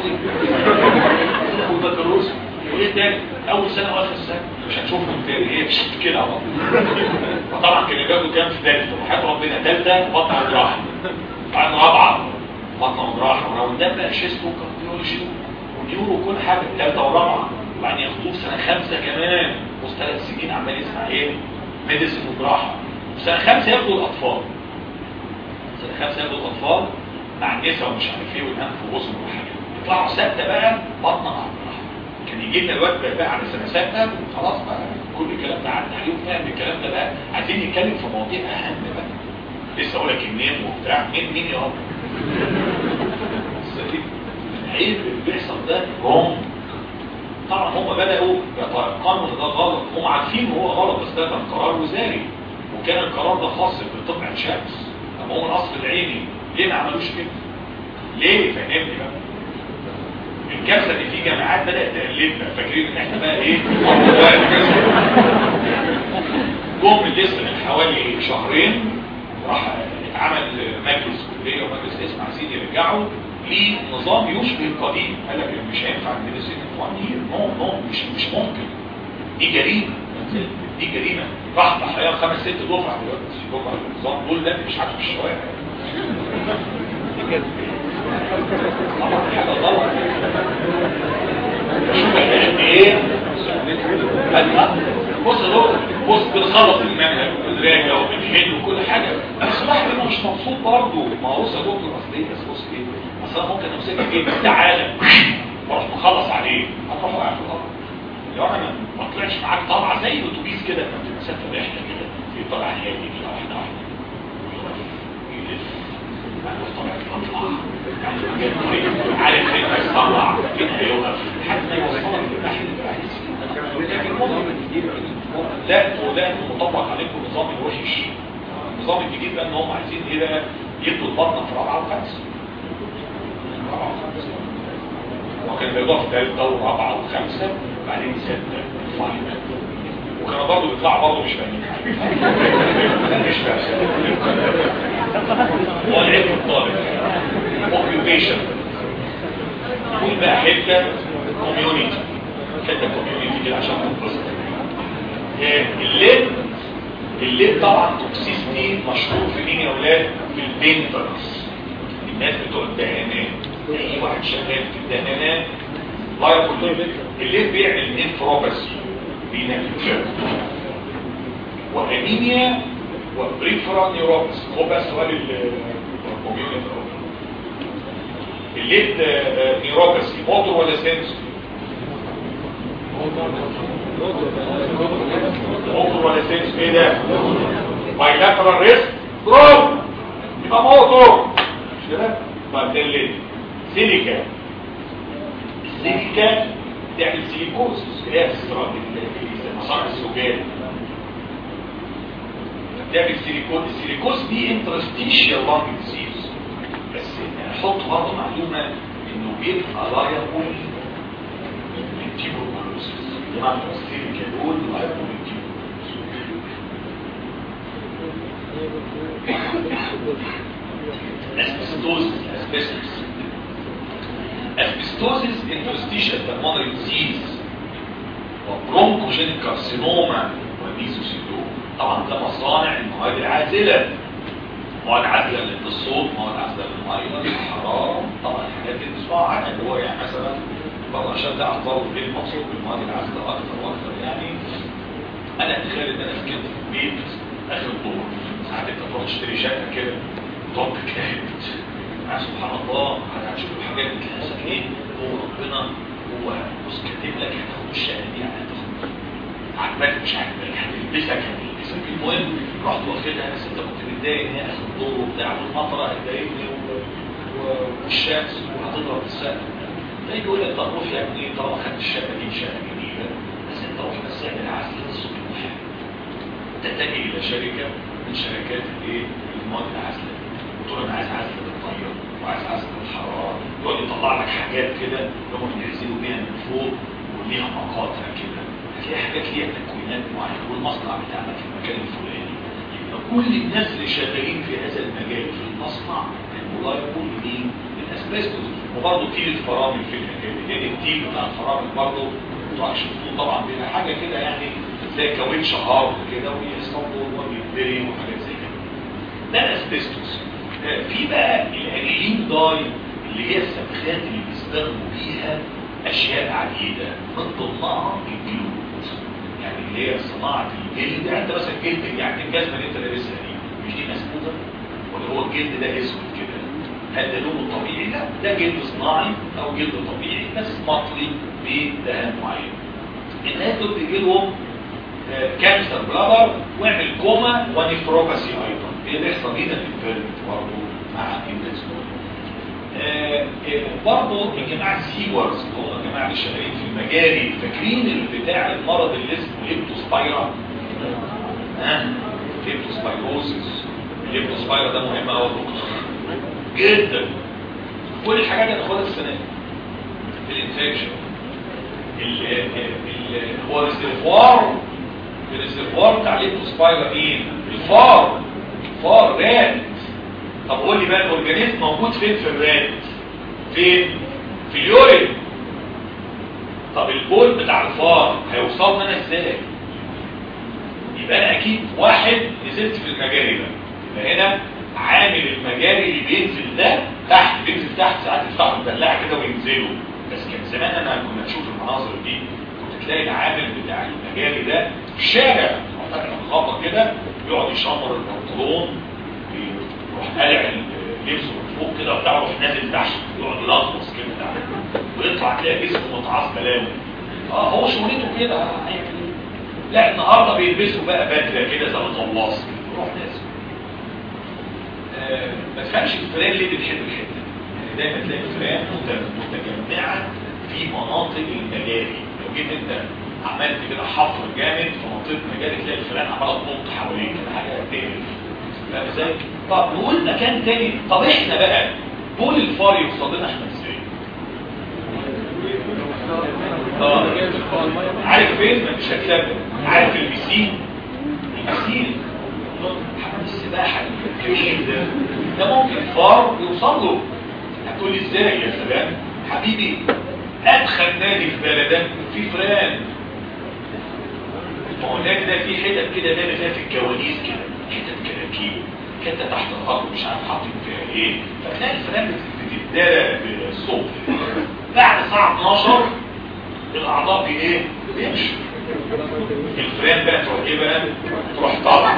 خدوا البكالوريوس وايه تاني اول سنه واخر سنه مش هنشوفهم تاني ايه كده اهو فطبعا كان بياخدوا كام في ثالثه وحياه ربنا ثالثه بطن وجراحه بعدين رابعه بطن وجراحه وراوندات بقى شيست وكارديولوجي ونيورو وكل حاجه ثالثه ورابعه وبعدين ياخدوه في سنه خمسه كمان بص ثلاث سنين عمال يسمع ايه ميديسن وجراحه في سنه خمسه ياخدوا الاطفال سنه خمسه ياخدوا الاطفال مع النساء ومش عارف ايه والانف واذن وحاجات يطلعوا سته بقى بطن مع جراحه كان يجي لنا الوقت بقى, بقى على سنه سته خلاص بقى كل الكلام ده عدى عليه وفاهم الكلام ده بقى عايزين نتكلم في مواضيع اهم بقى لسه اقول لك النيم وبتاع مين مين يا رب العيب اللي بيحصل ده رونج طبعا هم بدأوا يتيقنوا ان ده غلط هم عارفين ان هو غلط بس ده كان قرار وزاري وكان القرار ده خاص بطب عين شمس طب هو القصر العيني ليه ما عملوش كده؟ ليه فهمني بقى الكارثه ان في جامعات بدات تقلدنا فاكرين ان احنا بقى ايه جم لسه من حوالي شهرين راح اتعمل مجلس كليه ومجلس اسم عايزين يرجعوا لنظام يشبه القديم قال لك مش هينفع ندرس في وان يير نو نو مش مش ممكن دي جريمه دي جريمه راح ضحايا خمس ست دفعه دلوقتي دفعه النظام دول ده مش عارف في الشوارع طبعا حاجه غلط شوف احنا قد ايه أيوة. بص يا دكتور بص بنخلص المنهج وبنراجع وبنحل وكل حاجه بس الواحد ما مش مبسوط برضه ما هو بص يا دكتور اصل ايه بس بص ايه اصل انا ممكن امسكك ايه تعالى واروح مخلص عليه هتروح واقع في الارض لو انا ما طلعش معاك طالعه زي الاتوبيس كده انت مسافه رحله كده في طالع هادي كده واحده واحده يلف بعدين طالع يطلع يعني عارف فين هيطلع فين هيقف لحد ما يوصلك للناحيه اللي انت عايز لا ولا انه مطبق عليكم النظام الوحش النظام الجديد بقى ان هم عايزين ايه بقى يدوا البطنه في رابعه وخمسه رابعه وخمسه وكان بيضاف في ثالثه ورابعه وخمسه بعدين سته فاينل وكانوا برضه بيطلعوا برضه مش فاهمين حاجه مش فاهم هو العلم الطالب اوكيوبيشن يقول بقى حته كوميونيتي حته كوميونيتي كده عشان تنبسط الليل الليل طبعا توكسيستي مشهور في مين يا اولاد في البينترز الناس بتوع الدهانات اي واحد شغال في الدهانات لا يقول الليل بيعمل نفروباسي بينفجر وانيميا وبريفرال نيوروباس هو بقى سؤال الكوميونيتي الليل نيوروباسي موتور ولا سنسور موتور ولا سنس ايه ده بايلاترال ريست دروب يبقى موتور مش كده طب ده ليه سيليكا السيليكا تعمل سيليكوز اللي هي مصانع الزجاج تعمل سيليكوز السيليكوز دي انترستيشيال لانج ديزيز بس نحط برضه معلومه انه بيبقى لا يقول التيبروكلوسيس بمعنى السيليكا دول لا يقول التيبروكلوسيس اسبستوز اسبستوس اسبستوزيس انترستيشن بالمونري ديزيز وبرونكوجينيك كارسينوما وميزوسيلوم طبعا ده مصانع المواد العازله مواد عازله للصوت مواد عازله للميه للحراره طبعا الحاجات دي بتسمعوا عنها اللي هو يعني مثلا برضه عشان تعرف برضه ايه المقصود بالمواد العازله اكتر واكتر يعني انا اتخيل ان انا سكنت في البيت اخر الظهر ساعات انت تروح تشتري شقه كده وتقعد تجتهد آه سبحان الله هتشوف الحاجات دي تحسك ايه هو ربنا هو بص كاتب لك هتاخد الشقه دي يعني هتاخد عجبك مش عجبك هتلبسك هتلبسك المهم رحت واخدها بس انت كنت متضايق ان هي اخر الظهر وبتاع والمطره هتضايقني والشمس وهتضرب السقف فيجي يقول لك طب روح يا ابني طالما خدت الشقه دي شقه جديده بس انت روح بس اعمل عزل الصبح تتجه الى شركه من شركات الايه المواد العازله وتقول انا عايز عزل للطير وعايز عزل للحراره يقعد يطلع لك حاجات كده اللي هم بينزلوا بيها من فوق وليها مقاطع كده هتلاقي حاجات ليها تكوينات معينه والمصنع بتاعنا في المكان الفلاني يبقى كل الناس اللي شغالين في هذا المجال في المصنع ملايقون لمين؟ للاسبستوس وبرضه تيل الفرامل في المكان لان التيل بتاع الفرامل برضه انتوا شفتوه طبعا بيبقى حاجه كده يعني زي كاوتش هارد كده ويصطادوا وبيتدري وحاجات زي كده ده الاسبستوس في بقى الانيلين داي اللي هي الصبغات اللي بيستخدموا بيها اشياء عديده من ضمنها الجلود يعني اللي هي صناعه الجلد يعني انت مثلا جلد يعني الجزمه اللي انت لابسها دي مش دي مسكوته ولا هو الجلد ده اسود كده هل ده لونه طبيعي لا ده جلد صناعي او جلد طبيعي بس مطلي بدهان معين الناس دول بيجي لهم كانسر بلادر واعمل كوما ونفروباسي ايضا ايه بيحصل هنا في الفيرمنت برضه مع الناس دول برضه الجماعه السيورز اللي هم الجماعه اللي شغالين في المجاري فاكرين بتاع المرض اللي اسمه ليبتوسبايرا ها ليبتوسبايروسيس الليبتوسبايرا ده مهم قوي جدا كل الحاجات اللي هناخدها السنه دي في الانفكشن هو الريزرفوار الريزرفوار بتاع ليبتوسبايرا ايه الفار الفار رات طب قول لي بقى الاورجانيزم موجود فين في الرات فين في اليورين طب البول بتاع الفار هيوصل لنا ازاي يبقى انا اكيد واحد نزلت في المجاري ده يبقى هنا عامل المجاري اللي بينزل ده تحت بينزل تحت ساعات يفتحوا البلاعه كده وينزلوا بس كان زمان انا كنا نشوف المناظر دي كنت تلاقي العامل بتاع المجاري ده في الشارع فاكر الخطه كده يقعد يشمر البنطلون يروح قلع لبسه من فوق كده وبتاع يروح نازل تحت يقعد يلطمس كده تحت ويطلع تلاقي جسمه متعصب بلاوي اه هو شغلته كده هيعمل ايه لا النهارده بيلبسوا بقى بدله كده زي الغواص يروح نازل آه ما تفهمش الفئران ليه بتحب الحته يعني دايما تلاقي الفئران متجمعه في مناطق المجاري لو جيت انت عملت كده حفر جامد في منطقه مجاري تلاقي الفئران عماله تنط حواليك كده حاجه تقرف فاهم ازاي؟ طب نقول مكان تاني طب احنا بقى بول الفار يوصل لنا احنا ازاي؟ اه عارف فين؟ مش هتصدق عارف البسين البسين حمام السباحه الجميل ده ده ممكن الفار يوصل له هتقول لي ازاي يا سلام حبيبي ادخل نادي في بلدك في فران ما هو النادي ده فيه حتت كده نادي فيها في الكواليس كده حتت كراكيب حته تحت الارض مش عارف حاطين فيها ايه فتلاقي الفران بتتدارى بالصبح بعد الساعه 12 الاعضاء دي ايه بيمشوا الفران بقى تروح ايه بقى تروح طالع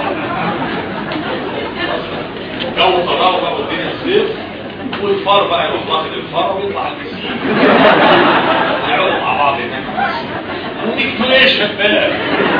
جو طلعوا بقى والدنيا الصيف والفار بقى يروح واخد الفار ويطلع البسين يقعدوا مع بعض هناك وديكتوريشن بقى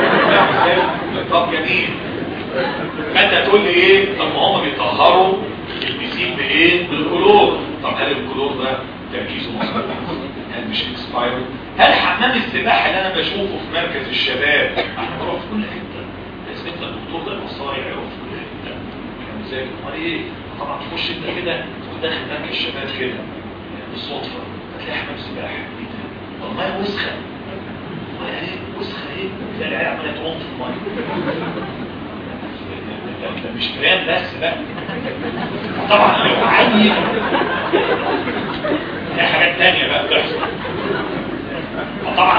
طب جميل فانت تقول لي ايه طب ما هم بيطهروا البسين بايه بالكلور طب هل الكلور ده تركيزه مظبوط هل مش اكسبايرد هل حمام السباحه اللي انا بشوفه في مركز الشباب احنا بنروح في كل حته بس انت الدكتور ده المصايع يروح في كل حته كان ازاي امال ايه طبعا تخش انت كده تروح داخل مركز الشباب كده بالصدفه هتلاقي حمام سباحه ايه ده طب ما وسخه ما ايه وسخه ايه تلاقي العيال عماله تعوم في الميه ده مش كلام بس بقى طبعا لو عيل دي حاجات تانية بقى بتحصل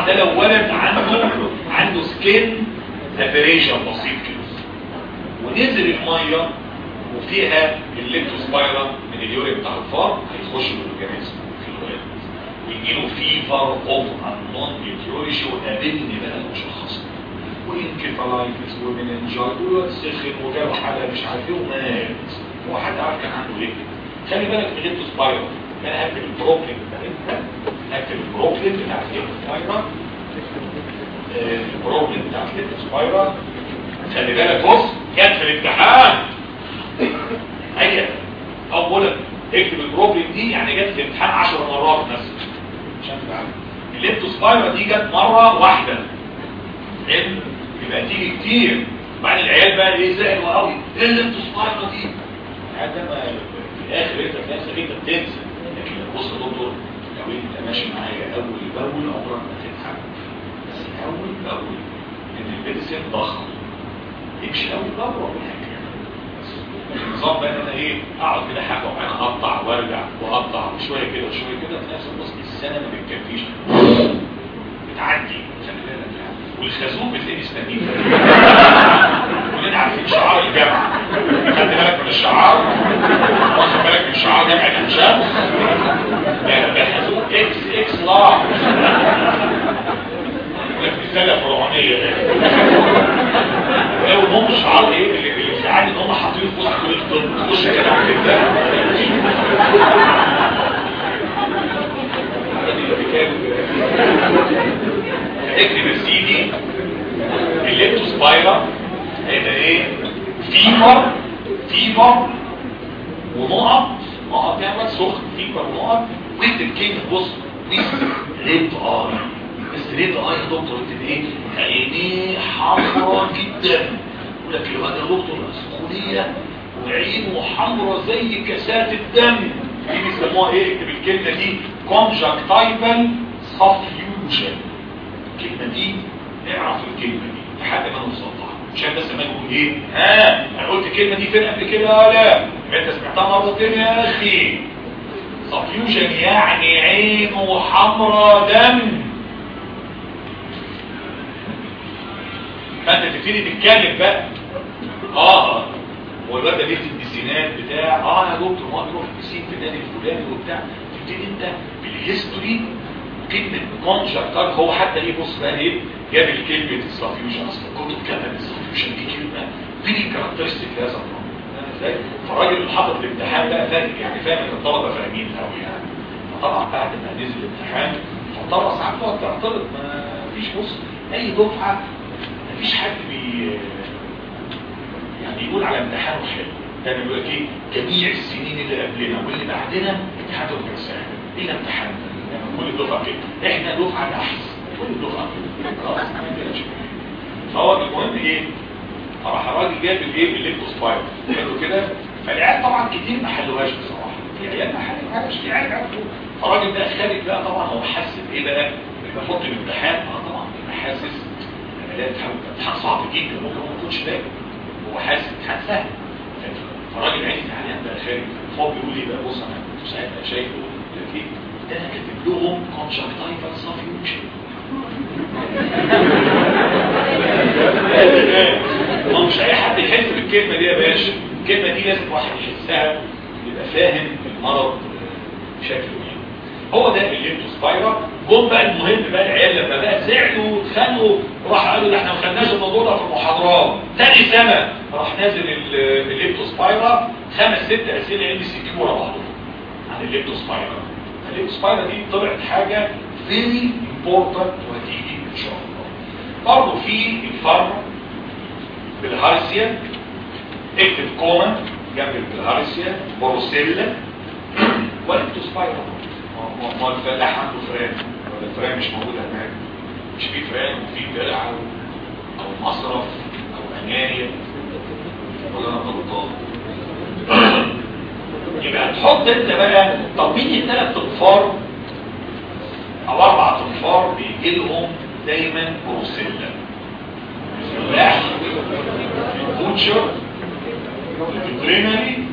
ده لو ولد عنده عنده سكين ابريشن بسيط كده ونزل الميه وفيها الليبتوسبايرا من اليورين بتاع الفار هيخش بالاورجانيزم في الولد ويجي له فيفر اوف انون ايتيولوجي وقابلني بقى المشخص وانكفالايتس ومننجايت وسخن وجاب حاله مش عارف ايه ومات هو حد عارف كان عنده ايه خلي بالك من الليبتوسبايرا انا هكتب البروبلم بتاعتها هكتب البروبلم بتاع الليبتوسبايرا آه، البروبلم بتاع الليبتوسبايرا خلي بالك بص جت في الامتحان هيا اولا اكتب البروبلم دي يعني جت في الامتحان 10 مرات مثلا عشان تبقى عارف الليبتوسبايرا دي جت مره واحده حلو يبقى تيجي كتير بعد العيال بقى ايه زعلوا قوي ايه الليبتوسبايرا دي هذا ما في الاخر انت في نفسك انت بتنسى لكن بص يا دكتور لو انت ماشي معايا اول باول عمرك ما تتحمل بس اول باول ان الميديسين ضخم يمشي اول باول ولا النظام بقى ان انا ايه اقعد كده حبه وبعدين اقطع وارجع واقطع وشويه كده وشويه كده في نفس الوقت السنه ما بتكفيش بتعدي خلي بالك يعني والخازوق بتلاقيه مستنيك كلنا عارفين شعار الجامعه خدت بالك من الشعار واخد بالك من شعار جامعه عين شمس ده ده خازوق اكس اكس لارج لك رساله فرعونيه لو هم الشعار ايه اللي اللي ساعات ان هم حاطين في وسط كل الطب تخش كده على كده اكتب يا سيدي الليبتوسبايرا هيبقى ايه فيفر فيفر ونقط نقط يعني سخن فيفر ونقط واكتب كلمه بص ويست ريد اي بس ريد اي يا دكتور اكتب ايه عينيه حمراء جدا يقول لك الواد يا دكتور سخونيه وعينه حمراء زي كاسات الدم دي بيسموها ايه اكتب الكلمه دي كونجكتيفال سفيوجن الكلمه دي نعرف الكلمه دي لحد ما نوصلها عشان بس ما نقول ايه ها انا قلت الكلمه دي فين قبل كده لا انت سمعتها مرتين يا اخي سفيوجن يعني عينه حمراء دم فانت تبتدي تتكلم بقى اه هو الواد ده بيكتب الديزينات بتاع اه يا دكتور ما بيروح البسين في النادي الفلاني وبتاع تبتدي انت بالهيستوري كلمه كونجكتر هو حتى ايه بص بقى ايه جاب الكلمه السفيوجن اصل الكتب كتب السفيوجن دي كلمه فيري كاركترستيك لهذا الامر ازاي فالراجل اللي حاطط الامتحان بقى فاهم يعني فاهم ان الطلبه فاهمين قوي يعني فطبعا بعد ما نزل الامتحان فالطلبه ساعات تقعد تعترض ما فيش بص اي دفعه ما فيش حد بي يعني يقول على امتحانه حلو كان يقول لك ايه جميع السنين اللي قبلنا واللي بعدنا امتحاناتهم كانت سهله الا امتحان يعني كل دفعه كده احنا دفعه نحس كل دفعه كده خلاص ما تقلقش فهو المهم ايه راح الراجل جاب الايه الليبتوسباير حلو كده فالعيال طبعا كتير ما حلوهاش بصراحه في عيال ما حلوهاش في عيال عرفوا الراجل ده خارج بقى طبعا هو حاسس بايه بقى بيحط الامتحان اه طبعا بيبقى حاسس لا امتحان صعب جدا ممكن ما يكونش فاهم هو حاسس امتحان سهل فالراجل عايز تعليم بقى خارج فهو بيقول لي بقى بص انا كنت ساعتها شايفه ايه ده انا كاتب لهم كونجكتيفال سفيوجن ما مش اي حد يحس بالكلمه دي يا باشا الكلمه دي لازم واحد يحسها يبقى فاهم المرض بشكل ايه هو ده الليبتوسبايرا جم بقى المهم بقى العيال لما بقى زعلوا واتخانقوا راح قالوا ده احنا ما خدناش الموضوع ده في المحاضرات ثاني سنه راح نازل الليبتوسبايرا خمس ست اسئله ام سي كيو ورا بعضهم عن الليبتوسبايرا الليبتوسبايرا دي طلعت حاجه فيري امبورتنت وهتيجي ان شاء الله برضه في الفارما بالهارسيا اكتب كوما جنب البلهارسيا بروسيلا والليبتوسبايرا ما الفلاح عنده فران ولا الفران مش موجودة هناك مش في فران وفي درع او مصرف او اناية ولا انا غلطان يبقى تحط انت بقى طب مين الثلاث انفار او اربع انفار بيجي لهم دايما بروسيلا الفلاح البوتشر الفيترينري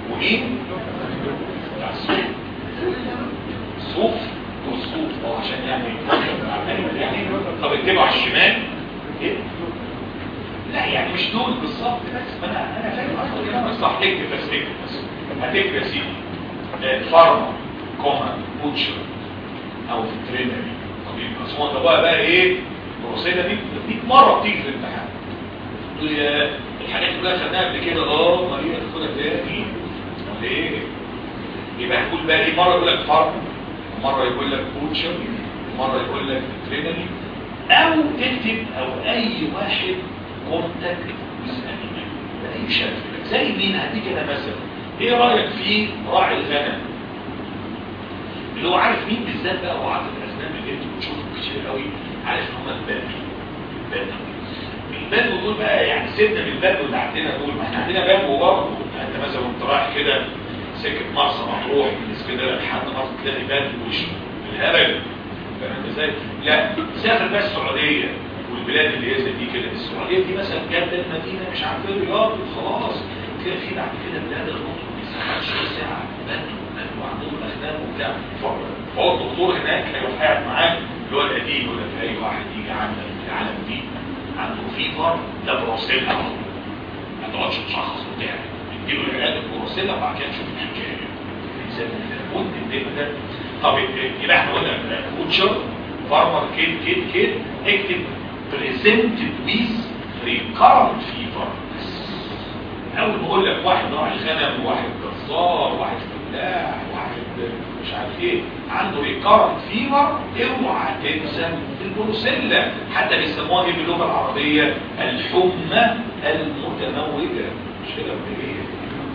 ومين؟ السوق الصوف والصوف اه عشان يعني يعني طب اكتبوا على الشمال ايه لا يعني مش دول بالظبط بس ما انا انا فاهم اصلا كلامك صح اكتب بس اكتب بس هتكتب يا سيدي آه، فارما كوما بوتشر او فيترينري طبيب بس هو ده بقى بقى ايه الوصيه دي دي مره بتيجي في الامتحان تقول يا الحاجات دي كلها خدناها قبل كده اه ما هي تاخدها تاني ولا ايه يبقى هنقول بقى ايه مره يقول لك فارما مره يقول لك بوتشر مره يقول لك فيترينري او تكتب او اي واحد كونتاكت ويسالني باي شكل زي مين هديك انا مثلا ايه رايك في راعي الغنم اللي هو عارف مين بالذات بقى رعاة الاسنان اللي انتوا بتشوفوا كتير قوي عارف ان هم البدو البدو البدو دول بقى يعني سيبنا من البدو اللي عندنا دول ما احنا عندنا بدو برضه انت مثلا وانت رايح كده سكه مرسى مطروح من اسكندريه لحد مرسى تلاقي بدو وش الهبل فاهم ازاي؟ لا سافر بقى السعوديه والبلاد اللي هي زي دي كده السعوديه دي مثلا جده المدينه مش عارف ايه الرياض خلاص تلاقي في بعد كده بلاد القطر ما بيسمعش ساعه بدو بدو عندهم اسنان وبتاع فهو الدكتور هناك هيروح قاعد معاك اللي هو القديم يقول لك اي واحد يجي عندك في العالم دي عنده فيفر ده بروسيلا اهو ما تقعدش تشخص وبتاع اديله العلاج البروسيلا وبعد كده نشوف الحكايه زي ما قلت الدنيا ده طب يبقى احنا قلنا كوتشر فارمر كيد كيد كيد اكتب بريزنتد ويز ريكارنت فيفر اول ما اقول لك واحد راعي غنم واحد جزار واحد فلاح واحد مش عارف ايه عنده ريكارنت فيفر اوعى تنسى البروسيلا حتى بيسموها ايه باللغه العربيه الحمى المتموجه مش كده ولا ايه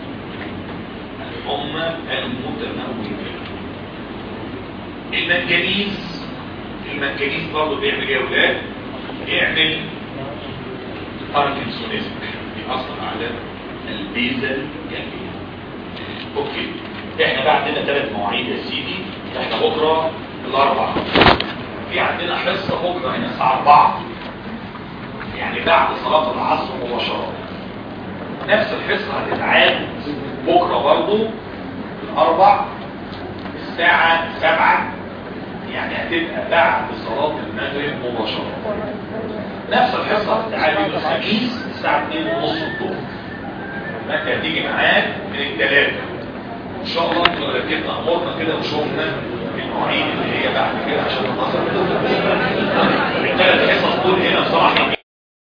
الحمى المتموجه المنجنيز المنجنيز برضه بيعمل ايه يا اولاد يعمل باركنسونيزم دي اصلا علامه البيزل جميل اوكي احنا بقى عندنا ثلاث مواعيد يا سيدي احنا بكره الاربعاء في عندنا حصه بكره هنا الساعه 4 يعني بعد صلاه العصر مباشره نفس الحصه هتتعاد بكره برضه الاربع الساعه 7 يعني هتبقى بعد صلاه المغرب مباشره نفس الحصه هتتعاد يوم الخميس الساعه 2 ونص الظهر فانت هتيجي معاك من الثلاثه ان شاء الله انتوا ركبنا امورنا كده وشوفنا المواعيد اللي هي بعد كده عشان نتصل الثلاث حصص دول هنا بصراحه